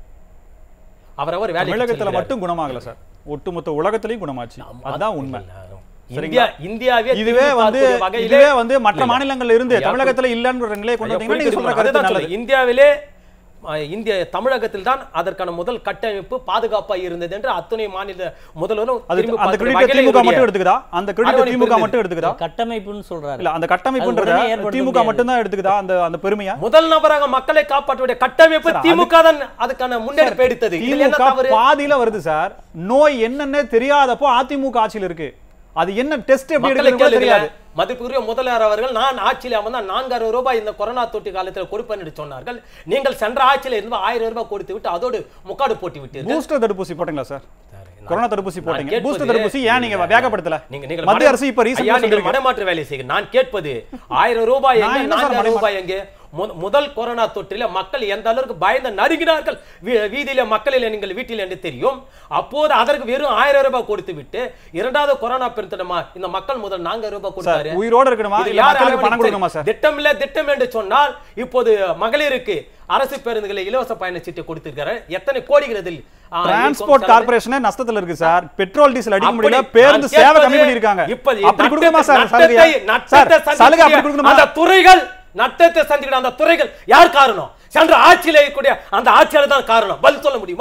அவரவர் வேலைக்கு தமிழகத்துல செல்கிறார்கள். மட்டும் குணமாகல சார் ஒட்டுமொத்த உலகத்திலையும் குணமாச்சு அதுதான் உண்மை இந்தியா இந்தியாவே இதுவே திரும்பி வந்து பார்க்கக்கூடிய வகையிலே- இதுவே வந்து மற்ற இல்ல. மாநிலங்கள்ல இருந்து ஐயா, தமிழகத்துல இல்லன்ற நிலையை கொண்டு ஐயா, வந்தீங்கன்னா நீங்க புரியுது, சொல்ற அதுதான் கருத்து சொல்றேன். நல்லது இந்தியாவிலே அஹ், இந்திய தமிழகத்தில் தான் அதற்கான முதல் கட்டமைப்பு பாதுகாப்பா இருந்தது என்று அத்துணை மாநில முதல்வரும் அது திரும்பி அந்த பார்க்கிற கிரெடிட் வகையிலே திமுக மட்டும் இவருடைய எடுத்துக்குதா அந்த கிரெடிட் அரவணைப்பு திமுக இருந்தது. மட்டும் எடுத்துக்குதா கட்டமைப்புன்னு சொல்றாரு இல்ல அந்த கட்டமைப்புன்றத அது உடனே ஏற்படுத்த திமுக முடியாது. மட்டும் தான் எடுத்துக்குதா அந்த அந்த பெருமையா முதல் நபராக மக்களை காப்பாற்றுடைய கட்டமைப்பு சார், திமுக தான் அதுக்கான முன்னெடுப்பு எடுத்தது இதுல என்ன திமுக தவறு பாதியில வருது சார் நோய் என்னன்னு தெரியாதப்போ அதிமுக ஆட்சியில் இருக்கு அது என்ன டெஸ்ட் எப்படி மக்களை எடுக்கிறது கேளுங்க தெரியாது மதிப்புக்குரிய முதல்வர் அவர்கள் நான் ஆட்சியில் அமர்ந்தா நான்காயிரம் ரூபாய் இந்த கொரோனா தொற்று காலத்தில் கொடுப்பேன் என்று சொன்னார்கள் நீங்கள் சென்ற ஆட்சியில் இருந்து ஆயிரம் ரூபாய் கொடுத்து விட்டு அதோடு முக்காடு போட்டு விட்டீர்கள் பூஸ்டர் தடுப்பூசி போட்டீங்களா சார் நான் கொரோனா தடுப்பூசி நான் போட்டீங்க கேட்பது- பூஸ்டர் தடுப்பூசி ஏன் நீங்க இல்ல, வேகப்படுத்தல நீங்க நீங்கள் மத்திய மன- அரசு இப்ப ஐயா, ரீசன் நீங்கள் மனமாற்று வேலை செய்யுங்க நான் கேட்பது ஆயிரம் ரூபாய் நான் எங்க என்ன சார் நான்காயிரம் மனமா- ரூபாய் எங்கே மு- முதல் கொரோனா தொற்றில மக்கள் எந்த அளவுக்கு பயந்து நடுங்கினார்கள் வீ- வீதியில மக்களில் நீங்கள் வீட்டில் என்று தெரியும் அப்போது அதற்கு வெறும் ஆயிரம் ரூபாய் கொடுத்து விட்டு இரண்டாவது கொரோனா பெருந்தனமா இந்த மக்கள் முதல் நான்காயிரம் ரூபாய் கொடுத்தாரு உயிரோட இருக்கணுமா இது இல்ல யார் மக்களுக்கு பணம் அரவணைப்பு? கொடுக்கணுமா சார் திட்டம் இல்ல திட்டம் என்று சொன்னால் இப்போது மகளிருக்கு அரசு பேருந்துகளை இலவச பயண சீட்டு கொடுத்திருக்கிறார் எத்தனை கோடிகள் இதில் ஆ, இருக்கும் டிரான்ஸ்போர்ட் செலவு? கார்பரேஷனே நஷ்டத்துல இருக்கு சார் பெட்ரோல் டீசல் அடிக்க அப்படி முடியல பேருந்து நான் சேவை கேட்பது, கம்மி பண்ணிருக்காங்க இப்ப அப்படி கொடுக்கணுமா சார் நட்டத்தை- சலுகையா சார் நட்டத்தை சலுகை அப்படி சந்திக்கக்கூடிய கொடுக்கணுமா அந்த துறைகள் நட்டத்தை சந்திக்கிற அந்த துறைகள் யார் காரணம் சென்ற ஆட்சியில இருக்கக்கூடிய அந்த ஆட்சியாளர் தான் காரணம் பதில் சொல்ல முடியுமா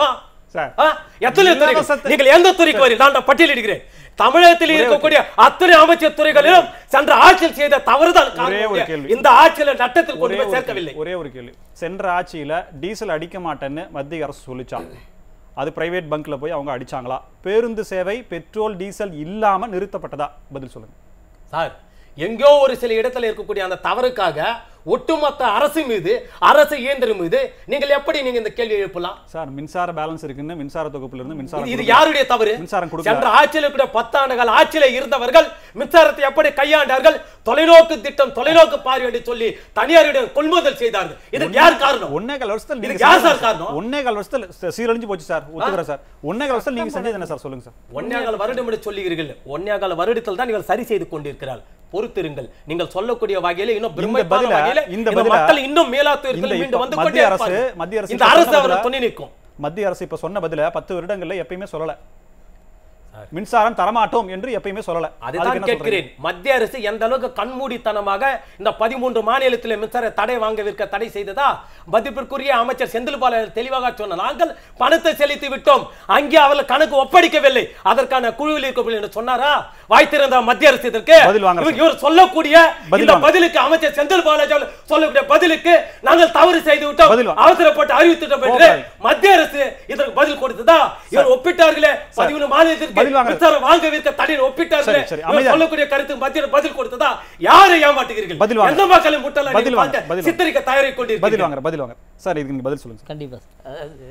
சார். ஆ? எத்தனை துறைகள் இலவசத்தை- நீங்கள் எந்த துறைக்கு வரி நான் பட்டியலிடுகிறேன் தமிழகத்தில் இருக்கக்கூடிய அத்தனை அமைச்சர் துறைகளிலும் சென்ற ஆட்சியில் செய்த தவறுதான் ஒரே ஒரு காரணம் கேள்வி. இந்த ஆட்சியில நட்டத்தில் கொண்டு ஒரே போய் ஒரு சேர்க்கவில்லை கேள்வி, ஒரே ஒரு கேள்வி சென்ற ஆட்சியில டீசல் அடிக்க மாட்டேன்னு மத்திய அரசு சொல்லிச்சா அது பிரைவேட் பங்க்ல போய் அவங்க அடிச்சாங்களா பேருந்து சேவை பெட்ரோல் டீசல் இல்லாம நிறுத்தப்பட்டதா பதில் சொல்லுங்க சார் எங்கோ ஒரு சில இடத்துல இருக்கக்கூடிய அந்த தவறுக்காக ஒட்டுமொத்த அரசு மீது அரசு இயந்திரம் மீது நீங்கள் எப்படி நீங்க இந்த கேள்வி எழுப்பலாம் சார் மின்சார பேலன்ஸ் இருக்குன்னு மின்சார தொகுப்புல இருந்து மின்சாரம் இது- இது கொடுக்கல. யாருடைய தவறு மின்சாரம் கொடுக்கல. சென்ற ஆட்சியில் கூட பத்தாண்டுகள் ஆட்சியில இருந்தவர்கள் மின்சாரத்தை எப்படி கையாண்டார்கள் தொலைநோக்கு திட்டம் தொலைநோக்கு பார்வை என்று சொல்லி தனியாரிடம் கொள்முதல் செய்தார்கள் இதுக்கு யார் காரணம் ஒன்னே கால் வருஷத்துல இதுக்கு நீங்க யார் செஞ்சது சார் காரணம்? ஒன்னே கால் வருஷத்துல ச- சீரழிஞ்சு போச்சு சார் ஒத்துக்கிறேன் சார் ஒன்னே கால் வருஷத்துல நீங்க செஞ்சது என்ன சார் சொல்லுங்க சார் ஒன்னேகால் வருடம் என்று சொல்லுகிறீர்கள் ஒன்னேகால் வருடத்தில் தான் நீங்கள் சரி செய்து கொண்டிருக்கிறார் பொறுத்திருங்கள் நீங்கள் சொல்லக்கூடிய வகையில இன்னும் இந்த பிரமிப்பான பதில வகையில இந்த இந்த பதில மக்கள் இன்னும் மேலா இந்த துயரத்தில் மீண்டு இப்ப வந்து கொண்டே மத்திய அரசு இருப்பார்கள். மத்திய அரசு இந்த இப்ப அரசு சொன்ன அவரை பதில- துணி நிற்கும் மத்திய அரசு இப்ப சொன்ன பதில பத்து வருடங்கள்ல எப்பயுமே சொல்லல மின்சாரம் தரமாட்டோம் என்று எப்பயுமே சொல்லல அதுக்கு அதுதான் என்ன சொல்றீங்க? கேட்கிறேன் மத்திய அரசு எந்த அளவுக்கு கண்மூடித்தனமாக இந்த பதிமூன்று மாநிலத்தில் மின்சார தடை வாங்க விற்க தடை செய்ததா மதிப்பிற்குரிய அமைச்சர் செந்தில் பாலாஜி தெளிவாக சொன்ன நாங்கள் பணத்தை செலுத்தி விட்டோம் அங்கே அவர்கள் கணக்கு ஒப்படைக்கவில்லை அதற்கான குழுவில் இருக்கவில்லை என்று சொன்னாரா வாய்த்திருந்த மத்திய அரசு இதற்கு பதில் வாங்க இவர் இவர் சொல்லக்கூடிய பதில் இந்த வாங்க. பதிலுக்கு அமைச்சர் செந்தில் பாலாஜி அவர்கள் சொல்லக்கூடிய பதிலுக்கு நாங்கள் தவறு செய்து விட்டோம் பதில் வாங்க. அவசரப்பட்டு அறிவித்துட்டோம் என்று கோபால். மத்திய அரசு இதற்கு பதில் கொடுத்ததா இவர் ஒப்பிட்டார்களே பதிமூணு மாநிலத்திற்கு பதில் வாங்க. மின்சாரம் வாங்க விற்க தடை ஒப்பிட்டார்களே சரி, சரி, இவர் அமைதியா- சொல்லக்கூடிய கருத்து மத்திய பதில் கொடுத்ததா யாரை ஏமாட்டுகிறீர்கள் பதில் வாங்க. எந்த மக்களை முட்டல பதில் வாங்க, பதில் வாங்க. சித்தரிக்க தயாரி பதில் கொண்டிருக்கிறீர்கள் வாங்க பதில் வாங்க சார் இதுக்கு நீங்க பதில் சொல்லுங்க சார் கண்டிப்பாக அதாவது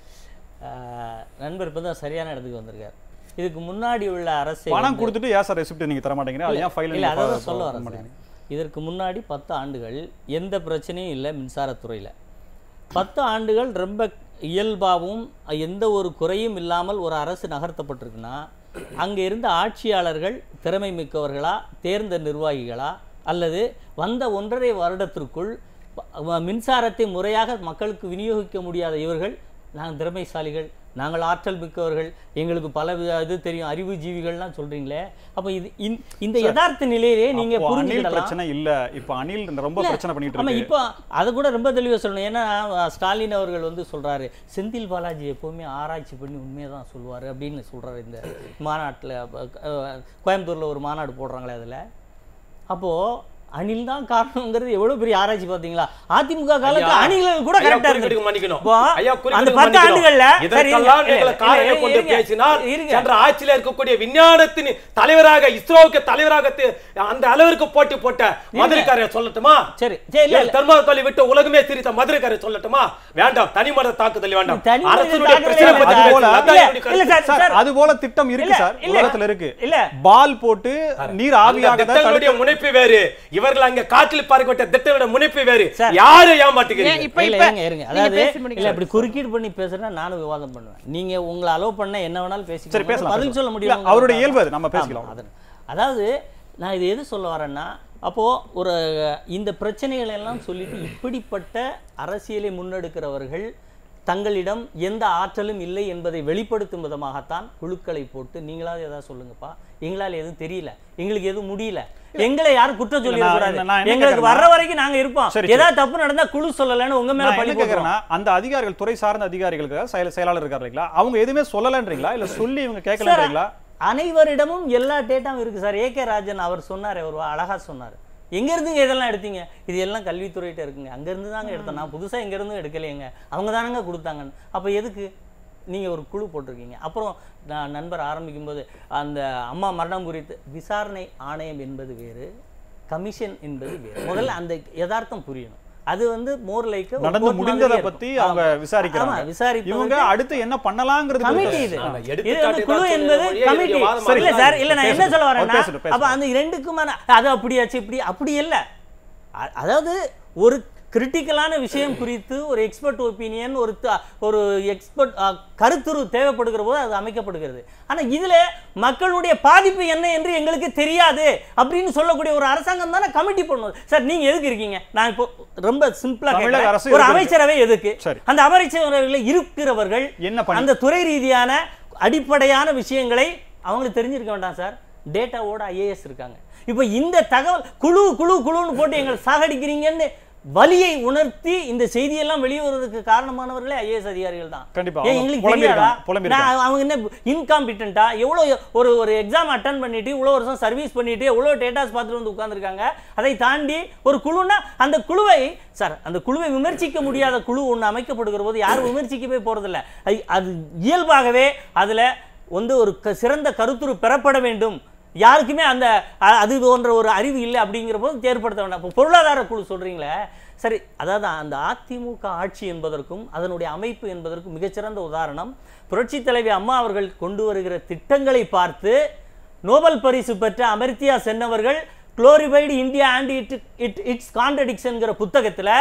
ஆஹ், நண்பர் இப்போ தான் சரியான இடத்துக்கு வந்திருக்கார் இதுக்கு முன்னாடி உள்ள அரசு பணம் கொடுத்துட்டு ஏன் சார் ரெசிப்ட் நீங்க தர மாட்டேங்கிறீங்க அது ஏன் ஃபைல் இல்லை அதான் சொல்ல வரேன் சார். இதற்கு முன்னாடி பத்து ஆண்டுகள் எந்த பிரச்சனையும் இல்லை மின்சாரத்துறையில் பத்து ஆண்டுகள் ரொம்ப இயல்பாகவும் எந்த ஒரு குறையும் இல்லாமல் ஒரு அரசு நகர்த்தப்பட்டிருக்குன்னா அங்கே இருந்த ஆட்சியாளர்கள் திறமை மிக்கவர்களா தேர்ந்த நிர்வாகிகளா அல்லது வந்த ஒன்றரை வருடத்திற்குள் ப- மின்சாரத்தை முறையாக மக்களுக்கு விநியோகிக்க முடியாத இவர்கள் நாங்கள் திறமைசாலிகள் நாங்கள் ஆற்றல் மிக்கவர்கள் எங்களுக்கு பல வித இது தெரியும் அறிவு ஜீவிகள்லாம் சொல்றீங்களே அப்போ இது இந்த- இந்த யதார்த்த நிலையிலே நீங்க அப்போ அணில் புரிஞ்சுக்கிடலாம் பிரச்சனை இல்ல இப்போ அணில் ரொம்ப இல்ல, பிரச்சனை பண்ணிட்டு ஆமா இருக்கு இப்போ அதை கூட ரொம்ப தெளிவா சொல்லணும் ஏன்னா அஹ், ஸ்டாலின் அவர்கள் வந்து சொல்றாரு செந்தில் பாலாஜி எப்பவுமே ஆராய்ச்சி பண்ணி உண்மையை தான் சொல்லுவாரு அப்படின்னு சொல்றாரு இந்த மாநாட்டுல அஹ், அஹ், கோயம்புத்தூர்ல ஒரு மாநாடு போடுறாங்களே அதுல அப்போ அணில் தான் காரணங்கிறது எவ்வளவு பெரிய ஆராய்ச்சி பாத்தீங்களா அதிமுக காலத்துல ஐயா, அணில்கள் கூட ஐயா, கரெக்டா குறிப்பிடுங்க இருக்கு மன்னிக்கணும். இப்போ ஐயா, குறிப்பிடுங்க அந்த பத்து மன்னிக்கணும். ஆண்டுகள்ல சரி, இருங்க, இதற்கெல்லாம் இல்ல, நீங்கள் இல்ல, காரணம் கொண்டு இருங்க, பேசினால் இருங்க. சென்ற ஆட்சியில் இருக்கக்கூடிய விஞ்ஞானத்தின் தலைவராக இஸ்ரோவுக்கு தலைவராக தி- அந்த அளவிற்கு போட்டி போட்ட மதுரைக்காரர் சொல்லட்டுமா சரி சரி இல்ல இல்ல தெர்மாக்கோலை விட்டு உலகமே சிரித்த மதுரைக்காரர் சொல்லட்டுமா வேண்டாம் தனிமத தாக்குதல் வேண்டாம் தனி மனித அரசுடைய தாக்குதல் பிரச்சனை இல்ல. பத்தி அது போல- பேசுங்க. அதான் இல்ல, என்னுடைய இல்ல கருத்து. சார், சார் அது போல திட்டம் இருக்கு இல்ல, சார் இல்ல. உலகத்துல இருக்கு இல்ல. பால் போட்டு நீர் அந்த ஆவியாக திட்டங்களுடைய முனைப்பு வேறு இவர்கள் அங்க காற்றில் பார்க்கப்பட்ட திட்டங்களோட முனைப்பு வேறு சார். யாரை ஏன் ஏமாட்டுகிறீங்க இப்ப இல்ல, இப்ப இருங்க, இருங்க. நீங்க அதாவது பேசி முடிங்க. இல்ல, இப்படி குறுக்கீடு பண்ணி பேசுறேன்னா நானும் விவாதம் பண்ணுவேன் நீங்க உங்களை அலோவ் பண்ண என்ன வேணாலும் பேசி சரி, பேசலாம், பதில் பேசலாம். சொல்ல இல்ல, முடியும் அவருடைய இயல்பு அது, நம்ம பேசிக்கலாம். அதாவது நான் இது எது சொல்ல வரேன்னா அப்போ ஒரு இந்த பிரச்சனைகள் எல்லாம் சொல்லிட்டு இப்படிப்பட்ட அரசியலை முன்னெடுக்கிறவர்கள் தங்களிடம் எந்த ஆற்றலும் இல்லை என்பதை வெளிப்படுத்தும் விதமாகத்தான் குழுக்களை போட்டு நீங்களாவது ஏதாவது சொல்லுங்கப்பா எங்களால எதுவும் தெரியல எங்களுக்கு எதுவும் முடியல எங்களை யாரும் குற்றம் சொல்லி நான் கூடாது என்ன- நான் என்ன எங்களுக்கு கேக்குறேன்னா- வர்ற வரைக்கும் நாங்க இருப்போம் சரி, சரி. ஏதாவது தப்பு நடந்தா குழு சொல்லலைன்னு உங்க மேல நான் பழி என்ன போட்டுருவோம் கேக்குறேன்னா அந்த அதிகாரிகள் துறை சார்ந்த அதிகாரிகளுக்கு செயல- செயலாளர் இருக்காரு இல்லைங்களா அவங்க எதுவுமே சொல்லலன்றீங்களா இல்ல சொல்லி இவங்க சார், கேட்கலன்றீங்களா அனைவரிடமும் எல்லா டேட்டாவும் இருக்கு சார் ஏகே ராஜன் அவர் சொன்னார் அவர் அழகா சொன்னார் எங்க இருந்துங்க இதெல்லாம் எடுத்தீங்க இது எல்லாம் கல்வித்துறையிட்ட இருக்குங்க அங்க இருந்து தாங்க எடுத்தோம் நான் புதுசா எங்க இருந்தும் எடுக்கலையேங்க அவங்க தானங்க கொடுத்தாங்க அப்ப எதுக்கு நீங்க ஒரு குழு போட்டிருக்கீங்க அப்புறம் நான் நண்பர் ஆரம்பிக்கும் போது அந்த அம்மா மரணம் குறித்து விசாரணை ஆணையம் என்பது வேறு கமிஷன் என்பது வேறு முதல்ல அந்த யதார்த்தம் புரியணும் அது வந்து மோர் லைக் நடந்து முடிந்ததை பத்தி அவங்க விசாரிக்கிறாங்க விசாரிப்பதற்கு இவங்க அடுத்து என்ன பண்ணலாங்கிறது கமிட்டி இது ஆமா, இது எடுத்துக்காட்டு வந்து குழு தான் என்பது சொல்லுங்க, கமிட்டி ஒழிய வாதம் இல்ல பண்ணலாம். சார் இல்ல நான் என்ன சொல்ல வரேன்னா பேசட்டும், பேசட்டும். அப்ப அந்த இரண்டுக்குமான அது அப்படியாச்சு இப்படி அப்படி இல்ல அ- அதாவது ஒரு கிரிட்டிக்கலான விஷயம் குறித்து ஒரு எக்ஸ்பர்ட் ஒப்பீனியன் ஒரு த- ஒரு எக்ஸ்பர்ட் கருத்துரு தேவைப்படுகிற போது அது அமைக்கப்படுகிறது ஆனா இதுல மக்களுடைய பாதிப்பு என்ன என்று எங்களுக்கு தெரியாது அப்படின்னு சொல்லக்கூடிய ஒரு அரசாங்கம் தானே கமிட்டி பண்ணுவது சார் நீங்க எதுக்கு இருக்கீங்க நான் இப்போ ரொம்ப சிம்பிளா தமிழக கேட்கிறேன். அரசு ஒரு எதுக்கு அமைச்சரவை எதுக்கு சரி. அந்த அமைச்சரவையில் இருக்கிறவர்கள் என்ன பண்ணி- அந்த துறை ரீதியான அடிப்படையான விஷயங்களை அவங்களுக்கு தெரிஞ்சிருக்க வேண்டாம் சார் டேட்டாவோட ஐஏஎஸ் இருக்காங்க இப்போ இந்த தகவல் குழு குழு குழுன்னு போட்டு எங்களை சாகடிக்கிறீங்கன்னு வலியை உணர்த்தி இந்த செய்தியெல்லாம் வெளியே வருவதற்கு காரணமானவர்களே ஐஏஎஸ் அதிகாரிகள் தான் கண்டிப்பா. ஏன் அவங்க எங்களுக்கு புலம்பியிருக்காங்க, தெரியாதா புலம்பியிருக்காங்க. நான் அவங்க என்ன இன்காம்பிட்டண்டா எவ்வளோ ஒரு ஒரு எக்ஸாம் அட்டன் பண்ணிட்டு இவ்வளோ வருஷம் சர்வீஸ் பண்ணிட்டு எவ்வளோ டேட்டாஸ் பார்த்துட்டு வந்து உட்கார்ந்திருக்காங்க அதை தாண்டி ஒரு குழுன்னா அந்த குழுவை சார் அந்த குழுவை விமர்சிக்க முடியாத குழு ஒன்று அமைக்கப்படுகிற போது யாரும் விமர்சிக்கவே போறதில்ல அது அது இயல்பாகவே அதுல வந்து ஒரு க- சிறந்த கருத்துரு பெறப்பட வேண்டும் யாருக்குமே அந்த அ- அது போன்ற ஒரு அறிவு இல்லை அப்படிங்கிற போது ஏற்படுத்த வேண்டாம் இப்போ பொருளாதார குழு சொல்றீங்களே சரி அதாவது அந்த அதிமுக ஆட்சி என்பதற்கும் அதனுடைய அமைப்பு என்பதற்கும் மிகச்சிறந்த உதாரணம் புரட்சித் தலைவி அம்மா அவர்கள் கொண்டு வருகிற திட்டங்களை பார்த்து நோபல் பரிசு பெற்ற அமர்த்தியா சென் அவர்கள் glorified India and it it it's கான்ட்ரடிக்ஷன்ங்கிற புத்தகத்தில்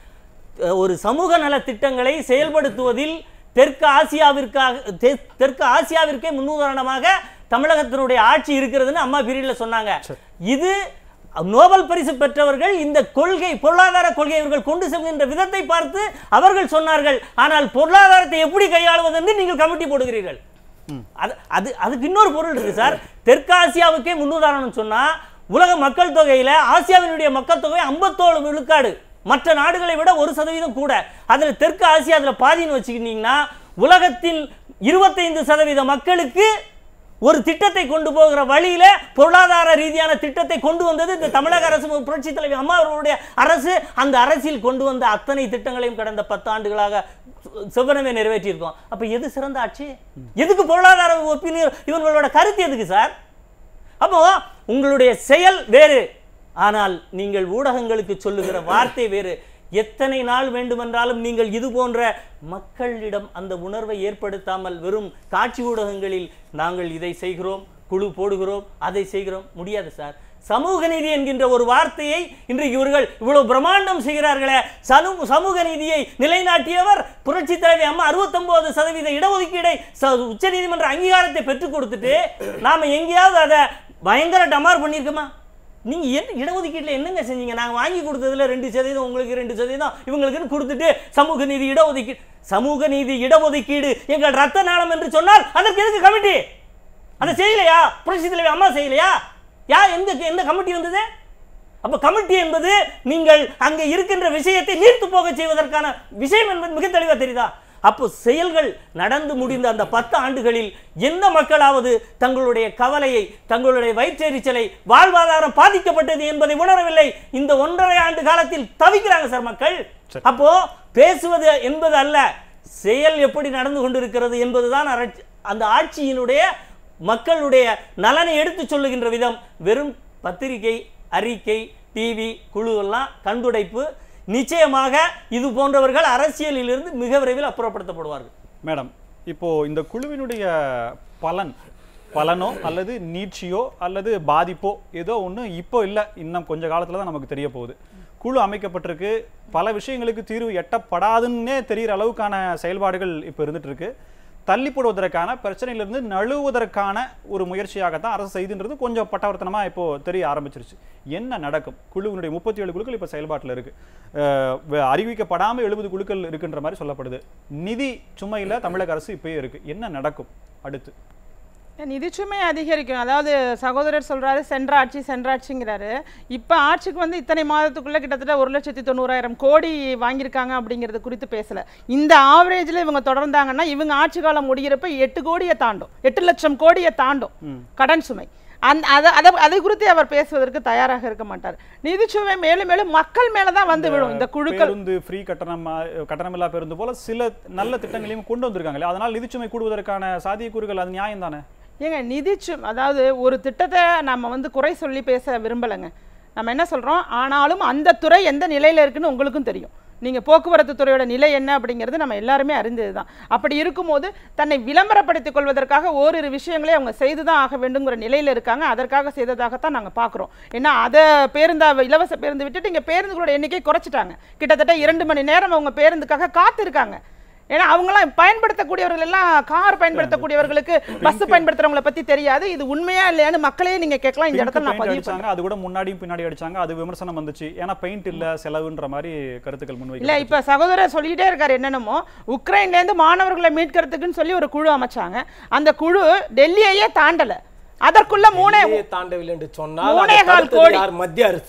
அஹ், ஒரு சமூக நல திட்டங்களை செயல்படுத்துவதில் தெற்கு ஆசியாவிற்காக தெ- தெற்கு ஆசியாவிற்கே முன்னுதாரணமாக தமிழகத்தினுடைய ஆட்சி இருக்கிறதுன்னு அம்மா பீரியட்ல சொன்னாங்க இது நோபல் பரிசு பெற்றவர்கள் இந்த கொள்கை பொருளாதார கொள்கை இவர்கள் கொண்டு செல்கின்ற விதத்தை பார்த்து அவர்கள் சொன்னார்கள் ஆனால் பொருளாதாரத்தை எப்படி கையாளுவது என்று நீங்கள் கமிட்டி போடுகிறீர்கள் அது அது அதுக்கு இன்னொரு பொருள் இருக்கு சார் தெற்காசியாவுக்கே முன்னுதாரணம் சொன்னா உலக மக்கள் தொகையில ஆசியாவினுடைய மக்கள் தொகை 57 விழுக்காடு மற்ற நாடுகளை விட ஒரு சதவீதம் கூட அதுல தெற்கு ஆசியா அதுல பாதின்னு வச்சுக்கிட்டீங்கன்னா உலகத்தின் இருபத்தைந்து சதவீத மக்களுக்கு ஒரு திட்டத்தை கொண்டு போகிற வழியில பொருளாதார ரீதியான திட்டத்தை கொண்டு வந்தது இந்த தமிழக அரசு புரட்சி தலைவி அம்மா அவர்களுடைய அரசு அந்த அரசில் கொண்டு வந்த அத்தனை திட்டங்களையும் கடந்த பத்து ஆண்டுகளாக செவ்வனமே நிறைவேற்றியிருக்கோம் அப்ப எது சிறந்த ஆட்சி எதுக்கு பொருளாதார ஒப்பீனியன் இவங்களோட கருத்து எதுக்கு சார் அப்போ உங்களுடைய செயல் வேறு ஆனால் நீங்கள் ஊடகங்களுக்கு சொல்லுகிற வார்த்தை வேறு எத்தனை நாள் வேண்டுமென்றாலும் நீங்கள் இது போன்ற மக்களிடம் அந்த உணர்வை ஏற்படுத்தாமல் வெறும் காட்சி ஊடகங்களில் நாங்கள் இதை செய்கிறோம் குழு போடுகிறோம் அதை செய்கிறோம் முடியாது சார் சமூக நீதி என்கின்ற ஒரு வார்த்தையை இன்றைக்கு இவர்கள் இவ்வளவு பிரம்மாண்டம் செய்கிறார்களே சமூக சமூக நீதியை நிலைநாட்டியவர் புரட்சி தலைவி அம்மா 69% சதவீத இடஒதுக்கீடை ச- உச்சநீதிமன்ற அங்கீகாரத்தை பெற்றுக் கொடுத்துட்டு நாம எங்கேயாவது அதை பயங்கர டமார் பண்ணியிருக்கோமா நீங்க என்ன இடஒதுக்கீட்டில் என்னங்க செஞ்சீங்க நாங்க வாங்கி கொடுத்ததுல ரெண்டு சதவீதம் உங்களுக்கு ரெண்டு சதவீதம் இவங்களுக்குன்னு கொடுத்துட்டு சமூக நீதி இடஒதுக்கீடு சமூக நீதி இடஒதுக்கீடு எங்கள் ரத்த நாளம் என்று சொன்னால் அதற்கு எதுக்கு கமிட்டி அதை செய்யலையா புரட்சி தலைவி அம்மா செய்யலையா யார் எந்த எந்த கமிட்டி வந்தது அப்ப கமிட்டி என்பது நீங்கள் அங்க இருக்கின்ற விஷயத்தை நீர்த்து போக செய்வதற்கான விஷயம் என்பது மிக தெளிவா தெரியுதா அப்போ செயல்கள் நடந்து முடிந்த அந்த பத்து ஆண்டுகளில் எந்த மக்களாவது தங்களுடைய கவலையை தங்களுடைய வயிற்றெரிச்சலை வாழ்வாதாரம் பாதிக்கப்பட்டது என்பதை உணரவில்லை இந்த ஒன்றரை ஆண்டு காலத்தில் தவிக்கிறாங்க சார் மக்கள் அப்போ பேசுவது என்பது அல்ல செயல் எப்படி நடந்து கொண்டிருக்கிறது என்பதுதான் அரட்சி- அந்த ஆட்சியினுடைய மக்களுடைய நலனை எடுத்து சொல்லுகின்ற விதம் வெறும் பத்திரிகை அறிக்கை டிவி குழு எல்லாம் கண்டுடைப்பு நிச்சயமாக இது போன்றவர்கள் அரசியலிலிருந்து மிக விரைவில் அப்புறப்படுத்தப்படுவார்கள் மேடம் இப்போ இந்த குழுவினுடைய பலன் பலனோ அல்லது நீட்சியோ அல்லது பாதிப்போ ஏதோ ஒன்று இப்போ இல்லை இன்னும் கொஞ்ச காலத்துல தான் நமக்கு தெரிய போகுது குழு அமைக்கப்பட்டிருக்கு பல விஷயங்களுக்கு தீர்வு எட்டப்படாதுன்னே தெரிகிற அளவுக்கான செயல்பாடுகள் இப்போ இருந்துட்டு இருக்கு தள்ளி போடுவதற்கான பிரச்சனையிலிருந்து நழுவுவதற்கான ஒரு முயற்சியாகத்தான் அரசு செய்துன்றது கொஞ்சம் பட்டவர்த்தனமா இப்போ தெரிய ஆரம்பிச்சிருச்சு என்ன நடக்கும் குழுவினுடைய முப்பத்தி ஏழு குழுக்கள் இப்போ செயல்பாட்டில் இருக்கு அஹ் வ- அறிவிக்கப்படாம எழுபது குழுக்கள் இருக்குன்ற மாதிரி சொல்லப்படுது நிதி சுமையில தமிழக அரசு இப்பயே இருக்கு என்ன நடக்கும் அடுத்து நிதிச்சுமை அதிகரிக்கும் அதாவது சகோதரர் சொல்றாரு சென்ற ஆட்சி சென்ற ஆட்சிங்கிறாரு இப்போ ஆட்சிக்கு வந்து இத்தனை மாதத்துக்குள்ள கிட்டத்தட்ட ஒரு லட்சத்தி தொண்ணூறாயிரம் கோடி வாங்கியிருக்காங்க அப்படிங்கிறது குறித்து பேசல இந்த ஆவரேஜில் இவங்க தொடர்ந்தாங்கன்னா இவங்க ஆட்சி காலம் முடிகிறப்ப எட்டு கோடியை தாண்டும் எட்டு லட்சம் கோடியை தாண்டும் கடன் சுமை அந்த அதை அதை அதை குறித்து அவர் பேசுவதற்கு தயாராக இருக்க மாட்டார் நிதிச்சுமை மேலும் மேலும் மக்கள் மேல தான் வந்து விழும் இந்த குழுக்கள் பேருந்து ஃப்ரீ கட்டணம் கட்டணமில்லா பேருந்து போல சில நல்ல திட்டங்களையும் கொண்டு வந்திருக்காங்களே அதனால் நிதிச்சுமை கூடுவதற்கான சாத்தியக்கூறுகள் அது நியாயம் தானே ஏங்க நிதிச்சு அதாவது ஒரு திட்டத்தை நம்ம வந்து குறை சொல்லி பேச விரும்பலைங்க நம்ம என்ன சொல்றோம் ஆனாலும் அந்த துறை எந்த நிலையில இருக்குன்னு உங்களுக்கும் தெரியும் நீங்க போக்குவரத்து துறையோட நிலை என்ன அப்படிங்கிறது நம்ம எல்லாருமே அறிந்தது தான் அப்படி இருக்கும்போது தன்னை விளம்பரப்படுத்திக் கொள்வதற்காக ஓரிரு விஷயங்களை அவங்க செய்து தான் ஆக வேண்டுங்கிற நிலையில இருக்காங்க அதற்காக செய்ததாகத்தான் நாங்க பார்க்குறோம் ஏன்னா அதை பேருந்தா இலவச பேருந்து விட்டுட்டு இங்க பேருந்துகளோட எண்ணிக்கை குறைச்சிட்டாங்க கிட்டத்தட்ட இரண்டு மணி நேரம் அவங்க பேருந்துக்காக காத்திருக்காங்க ஏன்னா அவங்களாம் பயன்படுத்தக்கூடியவர்கள் எல்லாம் கார் பயன்படுத்தக்கூடியவர்களுக்கு பஸ் பயன்படுத்துறவங்கள பத்தி தெரியாது இது உண்மையா இல்லையான்னு மக்களே நீங்க கேட்கலாம் இந்த Pink இடத்துல நான் paint பதிவு அடிச்சாங்க அது கூட முன்னாடியும் பின்னாடி அடிச்சாங்க அது விமர்சனம் வந்துச்சு ஏன்னா பெயிண்ட் இல்ல செலவுன்ற மாதிரி கருத்துக்கள் இல்ல முன்வைக்க இப்ப சகோதரர் சொல்லிட்டே இருக்காரு என்னென்னமோ உக்ரைன்ல இருந்து மாணவர்களை மீட்கிறதுக்குன்னு சொல்லி ஒரு குழு அமைச்சாங்க அந்த குழு டெல்லியையே தாண்டல அதற்குள்ள மூணே எல்லையை தாண்டவில்லை என்று சொன்னால் மூணே அதை கால் தடுத்தது கோடி. யார் மத்திய அரசு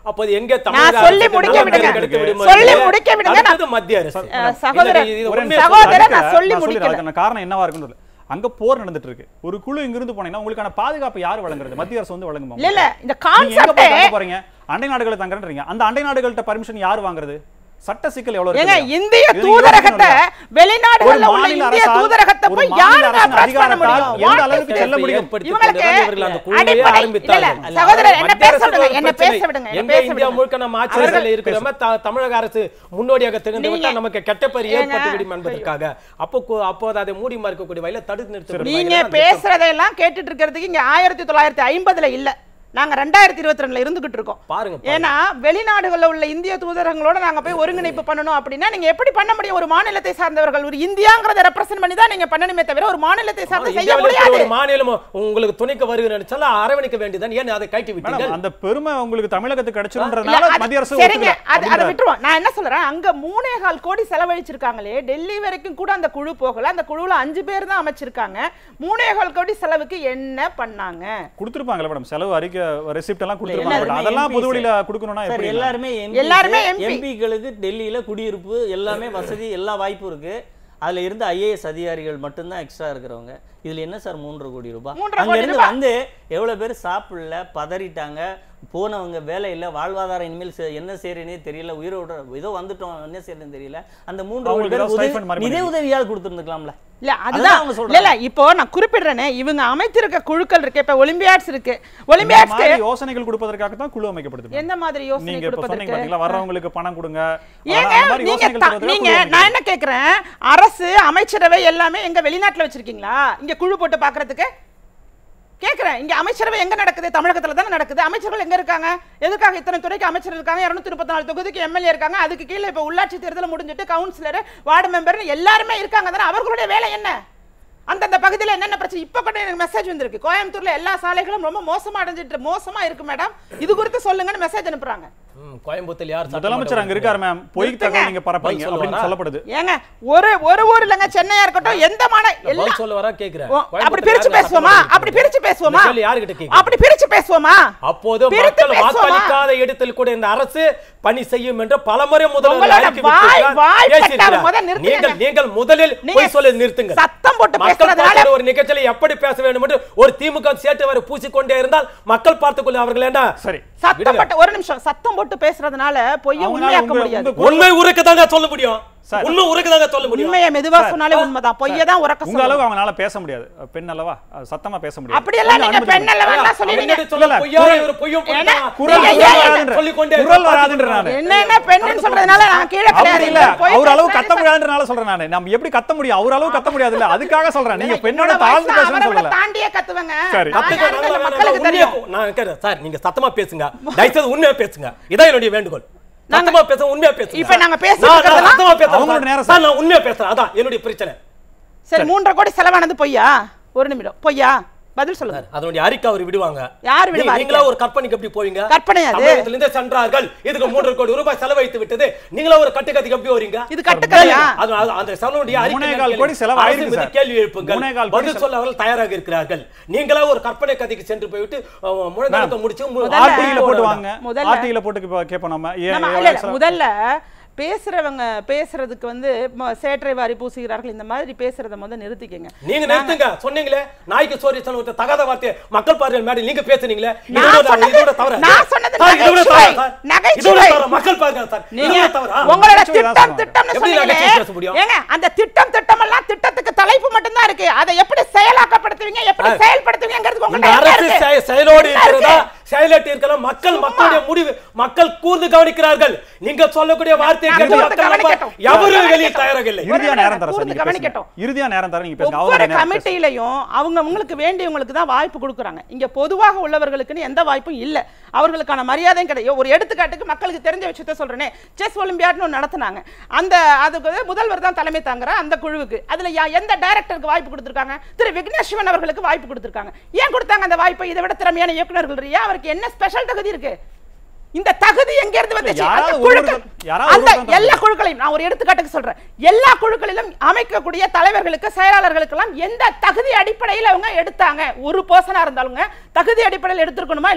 அப்போது எங்கே தமிழக சொல்லி அரசுக்கு முடிக்க நல்ல விடுங்க. பேர் கிடைத்து விடுமோ சொல்லி இல்லையோ? முடிக்க விடுங்க. நான் அடுத்தது மத்திய அரசு அஹ், சகோதரர், இது- இது ஒரு உண்மையை சகோதரர், சொல்லுங்க. நான் சொல்லி நான் முடிக்கல. சொல்லிடுறேன். அதுக்கான காரணம் என்னவா இருக்குன்னு சொல்லு. அங்க போர் நடந்துட்டு இருக்கு ஒரு குழு இங்கிருந்து போனீங்கன்னா உங்களுக்கான பாதுகாப்பு யார் வழங்குறது மத்திய அரசு வந்து வழங்குமா இல்ல இல்ல இந்த நீங்க எங்க போய் கான்செப்டே தங்க போறீங்க அண்டை நாடுகளை தங்குறீங்க அந்த அண்டை நாடுகள்கிட்ட பர்மிஷன் யார் வாங்குறது சட்ட சிக்கல் எவ்வளவு ஏங்க இருக்கு இந்திய இதை நீங்க தூதரகத்தை யோசிக்கணும் வெளிநாடுகள்ல ஒரு உள்ள மாநில இந்திய அரசால் தூதரகத்தை ஒரு போய் மாநில யாருங்க அரசின் approach பண்ண அதிகாரத்தால் முடியும் எந்த What அளவுக்கு is செல்ல this? முடியும் ஏற்படுத்திக் இவங்களுக்கு கொண்டுதான் இவர்கள் அந்த குழுவையே அடிப்படை- ஆரம்பித்தார்கள். இல்ல, இல்ல, சகோதரர், என்ன மத்திய பேச அரசுக்கு விடுங்க, ஒரு என்ன பிரச்சனை. பேச விடுங்க, என்ன எங்க பேச இந்தியா விடுங்க. முழுக்க நம்ம ஆட்சி அவர்கள் அரசியல்ல இருக்கிறோமோ த- தமிழக அரசு முன்னோடியாக திகழ்ந்து விட்டால் நீங்க- நமக்கு கெட்ட பெயர் ஏங்க, ஏற்பட்டு விடும் என்பதற்காக அப்போ கு- அப்போது அதை மூடி மறுக்கக்கூடிய வகையில தடுத்து நிறுத்த நீங்க பேசுறதையெல்லாம் கேட்டுட்டு இருக்கிறதுக்கு இங்க ஆயிரத்தி தொள்ளாயிரத்தி ஐம்பதுல இல்ல நாங்க ரெண்டாயிரத்தி இருபத்தி ரெண்டுல இருந்துகிட்டு இருக்கோம் பாருங்க ஏன்னா வெளிநாடுகள்ல உள்ள இந்திய தூதரங்களோட நாங்க போய் ஒருங்கிணைப்பு பண்ணணும் அப்படின்னா நீங்க எப்படி பண்ண முடியும் ஒரு மாநிலத்தை சார்ந்தவர்கள் ஒரு இந்தியாங்கிறத ரெப்ரசென்ட் பண்ணி தான் நீங்க பண்ணணுமே தவிர ஒரு மாநிலத்தை சார்ந்து செய்ய இந்தியாவில் இருக்கிற முடியாது ஒரு மாநிலம் உங்களுக்கு துணைக்கு வருகிற நினைச்சாலும் அரவணைக்க வேண்டியதான் ஏன் அதை கைட்டி விட்டீர்கள் மேடம் அந்த பெருமை உங்களுக்கு தமிழகத்துக்கு இல்ல, கிடைச்சிருன்றதுனால அது- மத்திய அரசு சரிங்க ஒத்துக்கல அது அதை அப்படின்றாரு. விட்டுருவோம் நான் என்ன சொல்றேன் அங்க மூணே கால் கோடி செலவழிச்சிருக்காங்களே டெல்லி வரைக்கும் கூட அந்த குழு போகல அந்த குழுவுல அஞ்சு பேர் தான் அமைச்சிருக்காங்க மூணே கால் கோடி செலவுக்கு என்ன பண்ணாங்க கொடுத்திருப்பாங்கல்ல மேடம் செலவு அறிக்கை ரெசிப்ட் எல்லாம் கொடுத்திருப்பாங்க எல்லாருமே but அதெல்லாம் MP பொது வழியில கொடுக்கணும்னா சார் எப்படி எல்லாருமே எல்லாருமே எல்லாருமே MP. எம்பிக்களுக்கு டெல்லியில குடியிருப்பு எல்லாமே வசதி எல்லா வாய்ப்பும் இருக்கு அதுல இருந்து ஐஏஎஸ் அதிகாரிகள் மட்டும்தான் எக்ஸ்ட்ரா இருக்கிறவங்க இதுல என்ன சார் மூன்றரை கோடி ரூபாய் மூன்றரை அங்க கோடி இருந்து ரூபாய். வந்து எவ்வளவு பேர் சாப்பிடல பதறிட்டாங்க போனவங்க வேலை இல்ல வாழ்வாதாரம் இனிமேல் செ- என்ன செய்யறேனே தெரியல உயிரோட ஏதோ வந்துட்டோம் என்ன செய்யறேன்னு தெரியல அந்த மூன்று கோடி அவங்களுக்கு பேர் ஏதாவது உதவி- stipend மாதிரி நிதி பண்ணிருக்கீங்க. உதவியால் கொடுத்துருந்துக்கலாம்ல இல்ல அதுதான் அதுதான் அவங்க இல்ல இல்ல சொல்றாங்க இப்போ நான் குறிப்பிடுறேனே இவங்க அமைத்திருக்க குழுக்கள் இருக்கு இப்ப ஒலிம்பியாட்ஸ் இருக்கு இந்த ஒலிம்பியாட்ஸ்க்கு மாதிரி யோசனைகள் கொடுப்பதற்காக தான் குழு அமைக்கப்படுது எந்த மாதிரி யோசனை நீங்க இப்ப சொன்னீங்க கொடுப்பதற்கு பாத்தீங்களா வர்றவங்களுக்கு பணம் கொடுங்க ஏங்க அந்த மாதிரி நீங்க யோசனைகள் த- தருவதற்காக நீங்க குழு நான் அமைக்கப்படுது. என்ன கேக்குறேன் அரசு அமைச்சரவை எல்லாமே எங்க வெளிநாட்டுல வச்சிருக்கீங்களா இங்க குழு போட்டு பாக்குறதுக்கு கேக்குறேன் இங்க அமைச்சரவை எங்க நடக்குது தமிழகத்துல தானே நடக்குது அமைச்சர்கள் எங்க இருக்காங்க எதுக்காக இத்தனை துறைக்கு அமைச்சர் இருக்காங்க இருநூத்தி முப்பத்தி நாலு தொகுதிக்கு எம்எல்ஏ இருக்காங்க அதுக்கு கீழே இப்ப உள்ளாட்சி தேர்தல் முடிஞ்சிட்டு கவுன்சிலர் வார்டு மெம்பர் எல்லாருமே இருக்காங்க தானே அவர்களுடைய வேலை என்ன அந்தந்த பகுதியில் என்னென்ன பிரச்சனை இப்போ கூட எனக்கு மெசேஜ் வந்திருக்கு கோயம்புத்தூர்ல எல்லா சாலைகளும் ரொம்ப மோசமா அடைஞ்சிட்டு மோசமா இருக்கு மேடம் இது குறித்து சொல்லுங்கன்னு மெசேஜ் அனுப்புறாங்க ம், கோயம்புத்தூர்ல யார் சட்டமன்ற முதலமைச்சர் அங்க இருக்காரு மேம் பொய் தகவல் நீங்க பரப்புறீங்க பதில் அப்படின்னு சொல்லுவாரா? சொல்லப்படுது ஏங்க ஒரு ஒரு ஊர் இல்லைங்க சென்னையா இருக்கட்டும் எந்த மாநில எல்லா பதில் சொல்ல வரா கேக்குறேன் ஓ, அப்படி பிரிச்சு பேசுவோமா அப்படி பிரிச்சு பேசுவோமா இந்த கேள்வி யாருகிட்ட கேக்குறீங்க? அப்படி பிரிச்சு பேசுவோமா அப்போது பிரித்து மக்கள் பேசுவோமா? வாக்களிக்காத இடத்தில் கூட இந்த அரசு பணி செய்யும் என்று பலமுறை முதல்வர் உங்களோட அறிக்கை வாய்- விட்டிருக்கிறார். வாய் பேசியிருக்கிறார். பட்டாவை முத நிறுத்துங்க. நீங்கள் நீங்கள் முதலில் நீங்க போய் சொல்ல நிறுத்துங்க சத்தம் போட்டு மக்கள் பேசுறதுனால பார்க்கிற ஒரு நிகழ்ச்சியில எப்படி பேச வேண்டும் என்று ஒரு திமுக சேட்டு வரை பூசிக்கொண்டே இருந்தால் மக்கள் பார்த்துக் கொள்ள அவர்கள் என்ன சரி சத்தம் விடுங்க. போட்டு ஒரு நிமிஷம் சத்தம் போட்டு பேசுறதுனால பொய்ய அவங்களால உண்மையாக்க உங்க- முடியாது உங்க உண்மை உரைக்கதாங்க சொல்ல முடியும் சார். உண்மை உரைக்கதாங்க சொல்ல முடியும் உண்மையை மெதுவா சொன்னாலே உண்மைதான் பொய்ய தான் உறக்க உங்க சொல்லணும் அளவு அவங்களால பேச முடியாது பெண் அல்லவா அது சத்தமா பேச முடியாது அப்படியெல்லாம் கொஞ்சம் நீங்க அனுமதி பெண் கொடுங்க. அல்லவா சொல்லுவீங்க அவங்க சொல்ல இல்ல, பொய்யா குரல்- இவர் பொய்யும் ஏன்னா, பொய்தான். குரல் நீங்க குரல் ஏன் வராதுன்ற- சொல்லிக்கொண்டே குரல் வராதுன்ற நானு என்ன என்ன பெண்ணுன்னு சொல்றதுனால நான் கீழே அப்படி கிடையாது இல்ல பொய் அவர் அளவு பேசுறேன்னு கத்த முடியாதுன்றனால சொல்றேன் நானு நம்ம எப்படி கத்த முடியும் அவர் அளவு கத்த முடியாது இல்ல அதுக்காக சொல்றேன் நீங்க பெண்ணோட என்னோட தாழ்ந்து வயசுல பேசணும்னு அவரை விட சொல்லல தாண்டியே கத்துவேங்க சரி. நான் கத்துக்க யாருன்னு நல்லா வேணாம். மக்களுக்கு உண்மையா தெரியும் போ- நான் கேட்கிறேன். சார் நீங்க சத்தமா பேசுங்க தயவுசெய்து உண்மையா பேசுங்க இதான் என்னுடைய வேண்டுகோள் சத்தமா பேச உண்மையா பேசுங்க இப்ப நாங்க பேசிட்டு நான் நான் இருக்கிறதெல்லாம் சத்தமா பேசுறேன் அவங்களோட சார். நேரம் சார் நான் உண்மையா பேசுறேன் அதான் என்னுடைய பிரச்சனை சரி மூன்றரை கோடி செலவானது பொய்யா ஒரு நிமிடம் பொய்யா பதில் சொல்லுங்க அதனுடைய அறிக்கை அவர் விடுவாங்க யார் விடுவா நீ- அறிக்கை? நீங்களா ஒரு கற்பனைக்கு எப்படி போவீங்க கற்பனை அது? தமிழகத்திலிருந்தே சென்றார்கள் இதுக்கு மூன்று கோடி ரூபாய் செலவழித்து விட்டது நீங்களா ஒரு கட்டுக்கதைக்கு எப்படி வரீங்க இது கட்டுக்கதையா? அது அது- அந்த செலவுடைய அறிக்கை மூணே என்னன்னு கால் கேளுங்க. கோடி செலவு அரசு ஆயிருக்கு மீது சார். கேள்வி எழுப்புங்கள் மூணே கால் கோடி பதில் சொல்ல அவர்கள் தயாராக இருக்கிறார்கள் நீங்களா ஒரு கற்பனை கதைக்கு சென்று போய்விட்டு அஹ், முழங்காலத்தை முடிச்சு மு- முதல்ல- ஆர்டிகில போட்டு வாங்க முதல்ல- ஆர்டிகில போட்டு கே- கேட்போம் நம்ம ஏன் நம்ம எவ்வளவு இல்ல, இல்ல, செலவு- முதல்ல பேசுறவங்க பேசுறதுக்கு வந்து ம- சேற்றை வாரி பூசுகிறார்கள் இந்த மாதிரி பேசுறத முதல்ல நிறுத்திக்கங்க நீங்க நிறுத்துங்க சொன்னீங்களே நாய்க்கு சோறு சொன்ன ஒரு தகாத வார்த்தை மக்கள் பார்வையில் மேடை நீங்க பேசுனீங்களே நான் இதோட சொன்னது- இதோட தவறு நான் சொன்னது சார், இதோட நகைச்சுவை. தவறா சார்? நகைச்சுவை. இதோட தவறா? மக்கள் பாருங்க சார் நீங்க இதோட தவறா? உங்களோட நகைச்சுவை தான் திட்டம் சொல்லுவாங்க. திட்டம்னு எப்படி சொன்னீங்களே நகைச்சுவை பேச முடியும்? ஏங்க அந்த திட்டம் திட்டம் எல்லாம் திட்டத்துக்கு தலைப்பு மட்டும் தான் இருக்கு அதை எப்படி செயலாக்கப்படுத்துவீங்க எப்படி சார், செயல்படுத்துவீங்கிறது இந்த உங்கள்ட்ட என்ன அரசு இருக்கு? செய- செயலோடு என்ன இருக்கு? இருக்கிறதா செயலற்று இருக்கலாம் மக்கள் மக்களுடைய முடிவு மக்கள் கூர்ந்து கவனிக்கிறார்கள் நீங்க சொல்லக்கூடிய வார்த்தையை நான் கேட்டு கூர்ந்து மக்கள் நம்ப கவனிக்கட்டும். எவரும் கூர்ந்து வெளியே கவனிக்கட்டும். தயாராக இல்லை இறுதியா ஒரு நேரம் தர கூர்ந்து சார் நீங்க கவனிக்கட்டும். பேசுங்க. இறுதியா நேரம் தர நீங்க பேசுங்க ஒவ்வொரு அவரோட நேரம் பேசுங்க. கமிட்டியிலையும் அவங்க உங்களுக்கு வேண்டியவங்களுக்கு தான் வாய்ப்பு கொடுக்குறாங்க இங்க பொதுவாக உள்ளவர்களுக்குன்னு எந்த வாய்ப்பும் இல்ல அவர்களுக்கான மரியாதையும் கிடையாது ஒரு எடுத்துக்காட்டுக்கு மக்களுக்கு தெரிஞ்ச விஷயத்த சொல்றேனே செஸ் ஒலிம்பியாட்னு ஒன்று நடத்துனாங்க அந்த அதுக்கு வந்து முதல்வர் தான் தலைமை தாங்குற அந்த குழுவுக்கு அதுல யா- எந்த டைரக்டருக்கு வாய்ப்பு கொடுத்திருக்காங்க திரு விக்னேஷ் சிவன் அவர்களுக்கு வாய்ப்பு கொடுத்திருக்காங்க ஏன் கொடுத்தாங்க அந்த வாய்ப்பை இதை விட திறமையான இயக்குனர்கள் இல்லையா அவருக்கு என்ன ஸ்பெஷல் தகுதி இருக்கு இந்த தகுதி எங்க இருந்து வந்துச்சு அந்த யாராவது குழுக்கள் ஒருவர் யாராவது அந்த ஒருவர் தான் எல்லா குழுக்களையும் நான் ஒரு எடுத்துக்காட்டுக்கு சொல்றேன் எல்லா குழுக்களிலும் அமைக்கக்கூடிய தலைவர்களுக்கு செயலாளர்களுக்கெல்லாம் எந்த தகுதி அடிப்படையில் அவங்க எடுத்தாங்க ஒரு பர்சனா இருந்தாலுங்க தகுதி அடிப்படையில் எடுத்திருக்கணுமா இல்லையா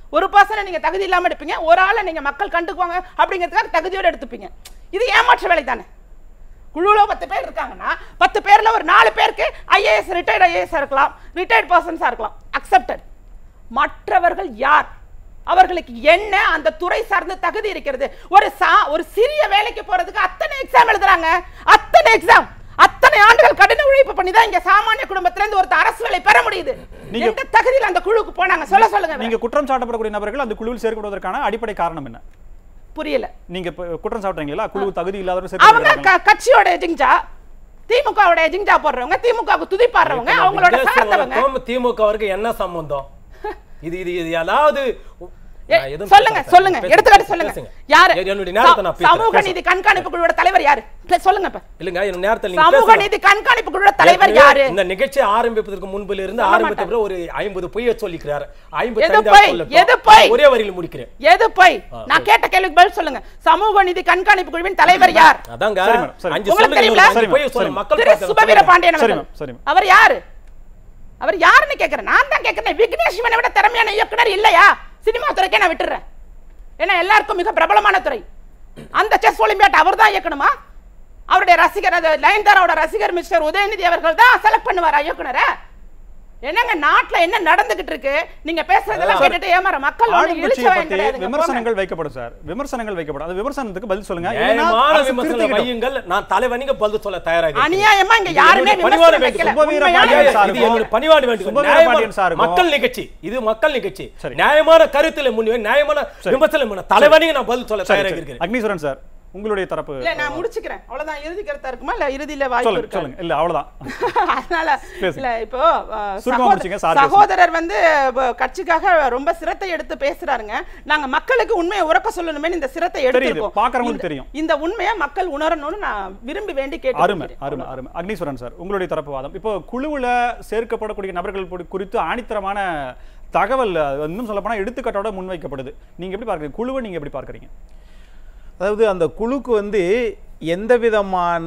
ஒரு பர்சனை நீங்க தகுதி இல்லாம எடுப்பீங்க ஒரு ஆளை நீங்க மக்கள் கண்டுக்குவாங்க அப்படிங்கிறதுக்காக தகுதியோட எடுத்துப்பீங்க இது ஏமாற்று வேலை தானே குழுவில் பத்து பேர் இருக்காங்கன்னா பத்து பேர்ல ஒரு நாலு பேருக்கு ஐஏஎஸ் ரிட்டையர்ட் ஐஏஎஸ் இருக்கலாம் ரிட்டையர்ட் பர்சன்ஸா இருக்கலாம் அக்செப்டட் மற்றவர்கள் யார் அவர்களுக்கு என்ன அந்த துறை சார்ந்த தகுதி இருக்கிறது ஒரு சா ஒரு சிறிய வேலைக்கு போறதுக்கு அத்தனை எக்ஸாம் எழுதுறாங்க அத்தனை எக்ஸாம் அத்தனை ஆண்டுகள் கடின உழைப்பு பண்ணி தான் இங்க சாமானிய குடும்பத்துல இருந்து ஒருத்தர் அரசு வேலை பெற முடியுது நீங்க- எந்த தகுதியில் அந்த குழுவுக்கு போனாங்க சொல்ல சொல்லுங்க நீங்க குற்றம் சாட்டப்படக்கூடிய நபர்கள் அந்த குழுவில் சேர்க்கப்படுவதற்கான அடிப்படை காரணம் என்ன புரியல நீங்க இப்ப குற்றம் சாட்டுறீங்களா குழு தகுதி இல்லாதவர்கள் அவங்க சேர்க்கப்படுறாங்க க- கட்சியோட எஜிங்ஜா திமுகவோட எஜிங்ஜா போடுறவங்க திமுகவுக்கு துதிப்பாடுறவங்க அவங்களோட சார்ந்தவங்க திமுக வரைக்கும் என்ன சம்பந்தம் இது இது இது ஏதாவது ஏ, நான் எதுவும் சொல்லுங்க பேச சொல்லுங்க மாட்டேன். எடுத்துக்காட்டு பேசுங்க. சொல்லுங்க பேசுங்க. யாரு எ- என்னுடைய நேரத்தை நான் ச- சமூக பேசுறேன். நீதி கண்காணிப்பு குழுவோட தலைவர் யாரு பே- சொல்லுங்க இப்ப இல்லைங்க என் நேரத்தில் நீங்க சமூக பேசலாம். நீதி கண்காணிப்பு குழுவோட தலைவர் ஏற்கனவே யாரு இந்த நிகழ்ச்சி ஆரம்பிப்பதற்கு முன்பில் இருந்து சொல்ல ஆரம்பித்த மாட்டேன். பிறகு ஒரு ஐம்பது பொய்ய சொல்லிக்கிறார் எது ஐம்பத்தி பொய்? எது பொய்? ஒரே வரியில் முடிக்கிறேன் எது போய் நான் கேட்ட கேள்விக்கு பதில் சொல்லுங்க சமூக நீதி கண்காணிப்பு குழுவின் தலைவர் யார் அதாங்க சரி மேடம், சரி. அஞ்சு உங்களுக்கு சொல்லுங்க தெரியுங்களா? இன்னொரு சரி பொய்ய மேடம், சொல்லுங்க சரி. மக்கள் திரு பார்க்கணும். சுபவீர சொல்லுங்க. பாண்டியன் சரி அவர்கள். மேம், சரி மேம். அவர் யாரு அவர் யாருன்னு கேக்குறேன் நான் தான் கேக்குறேன் விக்னேஷ் சிவனை விட திறமையான இயக்குனர் இல்லையா சினிமா துறைக்கே நான் விட்டுறேன் ஏன்னா எல்லாருக்கும் மிக பிரபலமான துறை அந்த செஸ் ஒலிம்பியாட் அவர் தான் இயக்கணுமா அவருடைய ரசிகர் அது நயன்தாராவோட ரசிகர் மிஸ்டர் உதயநிதி அவர்கள் தான் செலக்ட் பண்ணுவாரா இயக்குனரை என்னங்க நாட்டுல என்ன நடந்துகிட்டு இருக்கு நீங்க பேசுறதெல்லாம் கேட்டுட்டு ஏமாற மக்கள் ஒண்ணும் ஆளுங்கட்சியை இழிச்சவன் பத்தி கிடையாதுங்க, போங்க. விமர்சனங்கள் வைக்கப்படும் சார் விமர்சனங்கள் வைக்கப்படும் அந்த விமர்சனத்துக்கு பதில் சொல்லுங்க இல்லைன்னா நியாயமான அரசு விமர்சனம் திருத்திக்கிட்டோம். வையுங்கள் நான் தலைவனிங்க பதில் சொல்ல தயாராக இருக்கிறேன். அநியாயமா இங்க இது யாருமே என்னுடைய பணிவான விமர்சனம் வேண்டுகோள். வைக்கல. சுபவீர உண்மையான பாண்டியன் ஐயா, சாருக்கும் இது எங்களுடைய பணிவான வேண்டுகோள். சுபவீர நியாயமான- பாண்டியன் சாருக்கும் மக்கள் நிகழ்ச்சி இது மக்கள் நிகழ்ச்சி சரி. நியாயமான கருத்துல முன்வை நியாயமான விமர்சனம் பண்ண தலைவனிங்க நான் பதில் சொல்ல சரி, தயாராக சரி. இருக்கிறேன் அக்னீஸ்வரன் சார் உங்களுடைய தரப்பு இல்ல நான் முடிச்சுக்கிறேன் அவ்வளவுதான் இறுதி கருத்தா இருக்குமா இல்ல இறுதியில வாய்ப்பு சொல்லுங்க இருக்கா சொல்லுங்க இல்ல அவ்வளவுதான் அதனால பேசுங்க. இல்ல இப்போ அஹ், சுருக்கமா சகோத- முடிச்சுங்க, சார் பேசுங்க. சகோதரர் வந்து அஹ், கட்சிக்காக ரொம்ப சிரத்தை எடுத்து பேசுறாருங்க நாங்க மக்களுக்கு உண்மையை உறக்க சொல்லணுமே இந்த சிரத்தை எடுத்திருக்கோம் பார்க்கறவங்களுக்கு இந்த- தெரியும். இந்த உண்மையை மக்கள் உணரணும்னு நான் விரும்பி வேண்டி அருமை கேட்டு அருமை அருமை அக்னீஸ்வரன் சார் உங்களுடைய தரப்பு வாதம் இப்போ குழுவுல சேர்க்கப்படக்கூடிய நபர்கள் பொடி- குறித்து ஆணித்தரமான தகவல் அது இன்னும் சொல்லப்போனா எடுத்துக்காட்டோட முன்வைக்கப்படுது நீங்க எப்படி பார்க்கறீங்க குழுவை நீங்க எப்படி பார்க்கறீங்க அதாவது அந்த குழுக்கு வந்து எந்த விதமான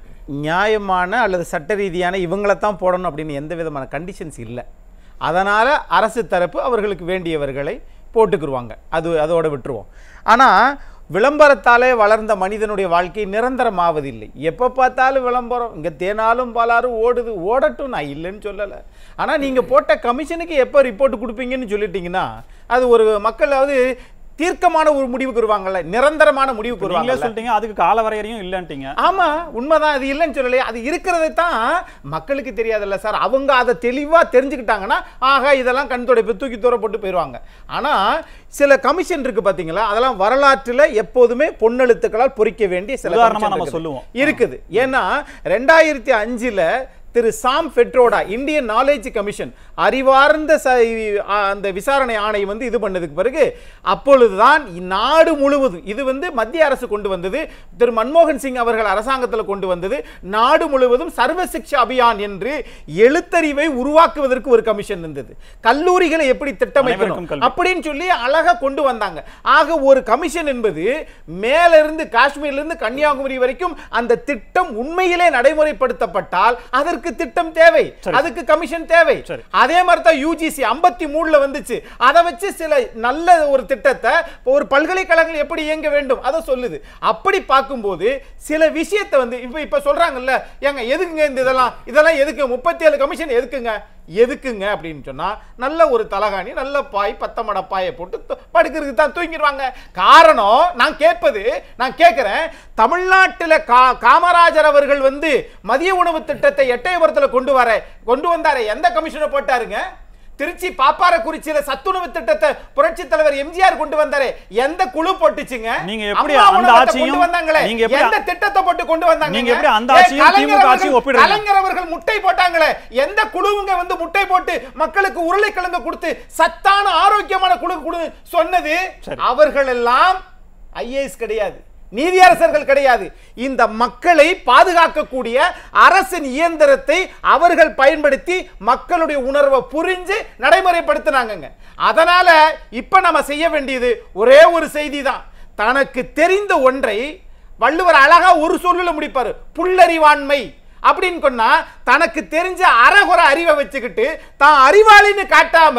நியாயமான அல்லது சட்ட ரீதியான இவங்களை தான் போடணும் அப்படின்னு எந்த விதமான கண்டிஷன்ஸ் இல்லை அதனால் அரசு தரப்பு அவர்களுக்கு வேண்டியவர்களை போட்டுக்குருவாங்க அது அதோட விட்டுருவோம் ஆனால் விளம்பரத்தாலே வளர்ந்த மனிதனுடைய வாழ்க்கை நிரந்தரமாவதில்லை எப்போ பார்த்தாலும் விளம்பரம் இங்கே தேனாலும் பாலாரும் ஓடுது ஓடட்டும் நான் இல்லைன்னு சொல்லலை ஆனால் நீங்கள் போட்ட கமிஷனுக்கு எப்போ ரிப்போர்ட் கொடுப்பீங்கன்னு சொல்லிட்டீங்கன்னா அது ஒரு மக்களாவது தீர்க்கமான ஒரு முடிவுக்கு வருவாங்கல்ல நிரந்தரமான முடிவுக்கு நீங்களே வருவாங்கல்ல சொல்லிட்டீங்க அதுக்கு கால வரையறையும் இல்லன்ட்டீங்க ஆமா உண்மைதான் அது இல்லைன்னு சொல்லலையே அது இருக்கிறதை தான் மக்களுக்கு தெரியாதுல்ல சார் அவங்க அதை தெளிவா தெரிஞ்சுக்கிட்டாங்கன்னா ஆகா இதெல்லாம் கண் துடைப்பு தூக்கி தூர போட்டு போயிடுவாங்க ஆனா சில கமிஷன் இருக்கு பாத்தீங்களா அதெல்லாம் வரலாற்றுல எப்போதுமே பொன்னெழுத்துக்களால் பொறிக்க வேண்டிய சில உதாரணமா commission நம்ம இருக்குது. சொல்லுவோம். இருக்குது ஏன்னா ரெண்டாயிரத்தி அஞ்சுல திரு Sam Pitroda Indian knowledge commission அறிவார்ந்த ச ஆ, அந்த விசாரணை ஆணை வந்து இது பண்ணதுக்கு பிறகு அப்பொழுதுதான் நாடு முழுவதும் இது வந்து மத்திய அரசு கொண்டு வந்தது திரு மன்மோகன் சிங் அவர்கள் அரசாங்கத்தில் கொண்டு வந்தது நாடு முழுவதும் சர்வ சிக்ஷா அபியான் என்று எழுத்தறிவை உருவாக்குவதற்கு ஒரு கமிஷன் இருந்தது கல்லூரிகளை எப்படி அனைவருக்கும் திட்டமைக்கணும் கல்வி. அப்படின்னு சொல்லி அழகா கொண்டு வந்தாங்க ஆக ஒரு கமிஷன் என்பது மேல இருந்து காஷ்மீர்ல இருந்து கன்னியாகுமரி வரைக்கும் அந்த திட்டம் உண்மையிலே நடைமுறைப்படுத்தப்பட்டால் அதற்கு திட்டம் தேவை சரி. அதுக்கு கமிஷன் தேவை சரி. அதே மாதிரி தான் யூஜிசி ஐம்பத்தி மூணுல வந்துச்சு அதை வச்சு சில நல்ல ஒரு திட்டத்தை ஒரு பல்கலைக்கழகங்கள் எப்படி இயங்க வேண்டும் அதை சொல்லுது அப்படி பார்க்கும்போது சில விஷயத்தை வந்து இப்ப இப்ப சொல்றாங்கல்ல ஏங்க எதுக்குங்க இந்த இதெல்லாம் இதெல்லாம் எதுக்கு முப்பத்தி ஏழு கமிஷன் எதுக்குங்க எதுக்குங்க அப்படின்னு சொன்னா நல்ல ஒரு தலகாணி நல்ல பாய் பத்தமட பாயை போட்டு து- படுக்கிறதுக்கு தான் தூங்கிடுவாங்க காரணம் நான் கேட்பது நான் கேட்கிறேன் தமிழ்நாட்டில் கா காமராஜர் அவர்கள் வந்து மதிய உணவு திட்டத்தை எட்டயபுரத்தில் கொண்டு வர கொண்டு வந்தாரே எந்த கமிஷனை போட்டாருங்க திருச்சி பாப்பாரக்குறிச்சியில சத்துணவு திட்டத்தை புரட்சி தலைவர் எம்ஜிஆர் கொண்டு வந்தாரே எந்த குழு போட்டுச்சுங்க நீங்க எப்படி அம்மா அந்த உணவகத்தை ஆட்சியும் கொண்டு வந்தாங்களே நீங்க எப்படி எந்த திட்டத்தை போட்டு கொண்டு வந்தாங்க நீங்க எப்படி அந்த ஆட்சியும் திமுக ஆட்சியும் ஒப்பிடுறீங்க? கலைஞர் அவர்கள் முட்டை போட்டாங்களே எந்த குழுவுங்க வந்து முட்டை போட்டு மக்களுக்கு உருளைக்கிழங்கு கொடுத்து சத்தான ஆரோக்கியமான குழு குழு சொன்னது சரி. அவர்கள் எல்லாம் ஐஏஎஸ் கிடையாது நீதியரசர்கள் கிடையாது இந்த மக்களை பாதுகாக்கக்கூடிய அரசின் இயந்திரத்தை அவர்கள் பயன்படுத்தி மக்களுடைய உணர்வை புரிஞ்சு நடைமுறைப்படுத்தினாங்கங்க அதனால இப்ப நம்ம செய்ய வேண்டியது ஒரே ஒரு செய்தி தான் தனக்கு தெரிந்த ஒன்றை வள்ளுவர் அழகா ஒரு சொல்லுல முடிப்பாரு புல்லறிவாண்மை அப்படின்னு சொன்னா தனக்கு தெரிஞ்ச அறகுறை அறிவை வச்சுக்கிட்டு தான் அறிவாளின்னு காட்டாம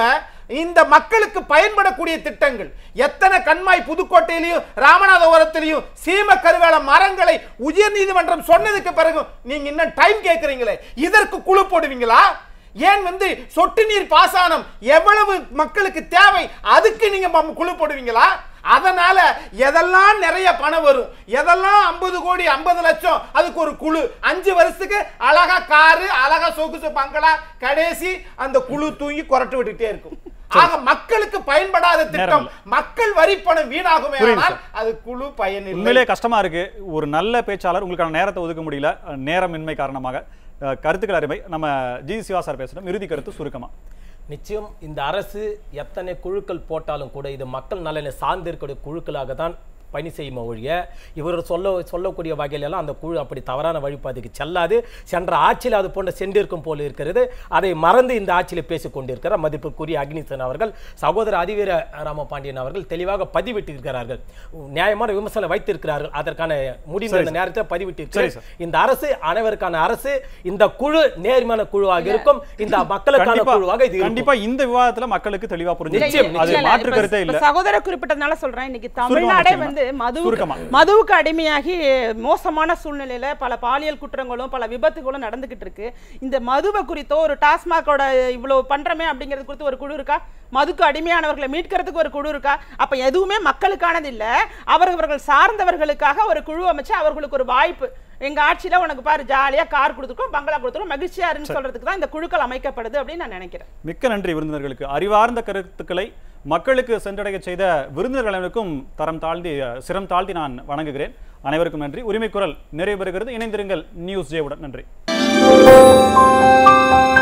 இந்த மக்களுக்கு பயன்படக்கூடிய திட்டங்கள் எத்தனை கண்மாய் புதுக்கோட்டையிலையும் ராமநாதபுரத்திலையும் சீம கருவேல மரங்களை உயர் நீதிமன்றம் சொன்னதுக்கு பிறகு நீங்க இன்னும் டைம் கேட்கறீங்களே இதற்கு குழு போடுவீங்களா ஏன் வந்து சொட்டு நீர் பாசனம் எவ்வளவு மக்களுக்கு தேவை அதுக்கு நீங்க ம- குழு போடுவீங்களா அதனால எதெல்லாம் நிறைய பணம் வரும் எதெல்லாம் ஐம்பது கோடி ஐம்பது லட்சம் அதுக்கு ஒரு குழு அஞ்சு வருஷத்துக்கு அழகா காரு அழகா சொகுசு பங்களா கடைசி அந்த குழு தூங்கி குரட்டு விட்டுட்டே இருக்கும் ஆக மக்களுக்கு பயன்படாத திட்டம் மக்கள் வரி பணம் வீணாகுமே புரியுது ஆனால் அது குழு பயனில்லை உண்மையிலே கஷ்டமா இருக்கு ஒரு நல்ல பேச்சாளர் உங்களுக்கான நேரத்தை ஒதுக்க முடியல அஹ், நேரமின்மை காரணமாக அஹ், கருத்துக்கள் அருமை நம்ம ஜி சிவா சார் பேசணும் இறுதி கருத்து சுருக்கமா நிச்சயம் இந்த அரசு எத்தனை குழுக்கள் போட்டாலும் கூட இது மக்கள் நலனை சார்ந்திருக்கக்கூடிய குழுக்களாக தான் பணி செய்யுமா ஒழிய இவர் சொல்ல சொல்லக்கூடிய வகையிலெல்லாம் அந்த குழு அப்படி தவறான வழிபாதைக்கு செல்லாது சென்ற ஆட்சியில் அது போன்ற சென்றிருக்கும் போல இருக்கிறது அதை மறந்து இந்த ஆட்சியில் பேசிக் கொண்டிருக்கிறார் மதிப்புக்குரிய அக்னிசன் அவர்கள் சகோதரர் அதிவீர ராமபாண்டியன் அவர்கள் தெளிவாக பதிவிட்டிருக்கிறார்கள் நியாயமான விமர்சனம் வைத்திருக்கிறார்கள் அதற்கான முடிந்த இந்த நேரத்தை சரி, பதிவிட்டிருக்கிறார் இந்த அரசு அனைவருக்கான அரசு இந்த குழு நேர்மையான குழுவாக இருக்கும் இந்த மக்களுக்கான கண்டிப்பா குழுவாக இது இருக்கும். கண்டிப்பா இந்த விவாதத்துல மக்களுக்கு தெளிவா புரிஞ்சு நிச்சயம், அது இல்ல, இல்ல, மாற்று இப்ப- கருத்தே இப்ப இல்ல சகோதரர் குறிப்பிட்டதுனால சொல்றேன் இன்னைக்கு சுருக்கமா தமிழ்நாடே நிச்சயமா. வந்து மதுவுக்கு சுருக்கமா. மதுவுக்கு அடிமையாகி மோசமான சூழ்நிலையில பல பாலியல் குற்றங்களும் பல விபத்துகளும் நடந்துகிட்டு இருக்கு இந்த மதுவை குறித்தோ ஒரு டாஸ்மாகோட இவ்வளவு பண்றமே அப்படிங்கிறது குறித்து ஒரு குழு இருக்கா மதுக்கு அடிமையானவர்களை மீட்கிறதுக்கு ஒரு குழு இருக்கா அப்ப எதுவுமே மக்களுக்கானது இல்ல அவரவர்கள் சார்ந்தவர்களுக்காக ஒரு குழு அமைச்சு அவர்களுக்கு ஒரு வாய்ப்பு எங்க ஆட்சியில உனக்கு பாரு ஜாலியா கார் கொடுத்துருக்கோம் பங்களா கொடுத்துருக்கோம் மகிழ்ச்சியா இருன்னு சொல்றதுக்கு தான் இந்த குழுக்கள் அமைக்கப்படுது அப்படின்னு நான் நினைக்கிறேன் மிக்க நன்றி விருந்தினர்களுக்கு அறிவார்ந்த கருத்துக்களை மக்களுக்கு சென்றடைய செய்த விருந்தினர்கள் அனைவருக்கும் தரம் தாழ்த்தி சிரம் தாழ்த்தி நான் வணங்குகிறேன் அனைவருக்கும் நன்றி உரிமை குரல் நிறைவு பெறுகிறது இணைந்திருங்கள் நியூஸ் ஜேவுடன் நன்றி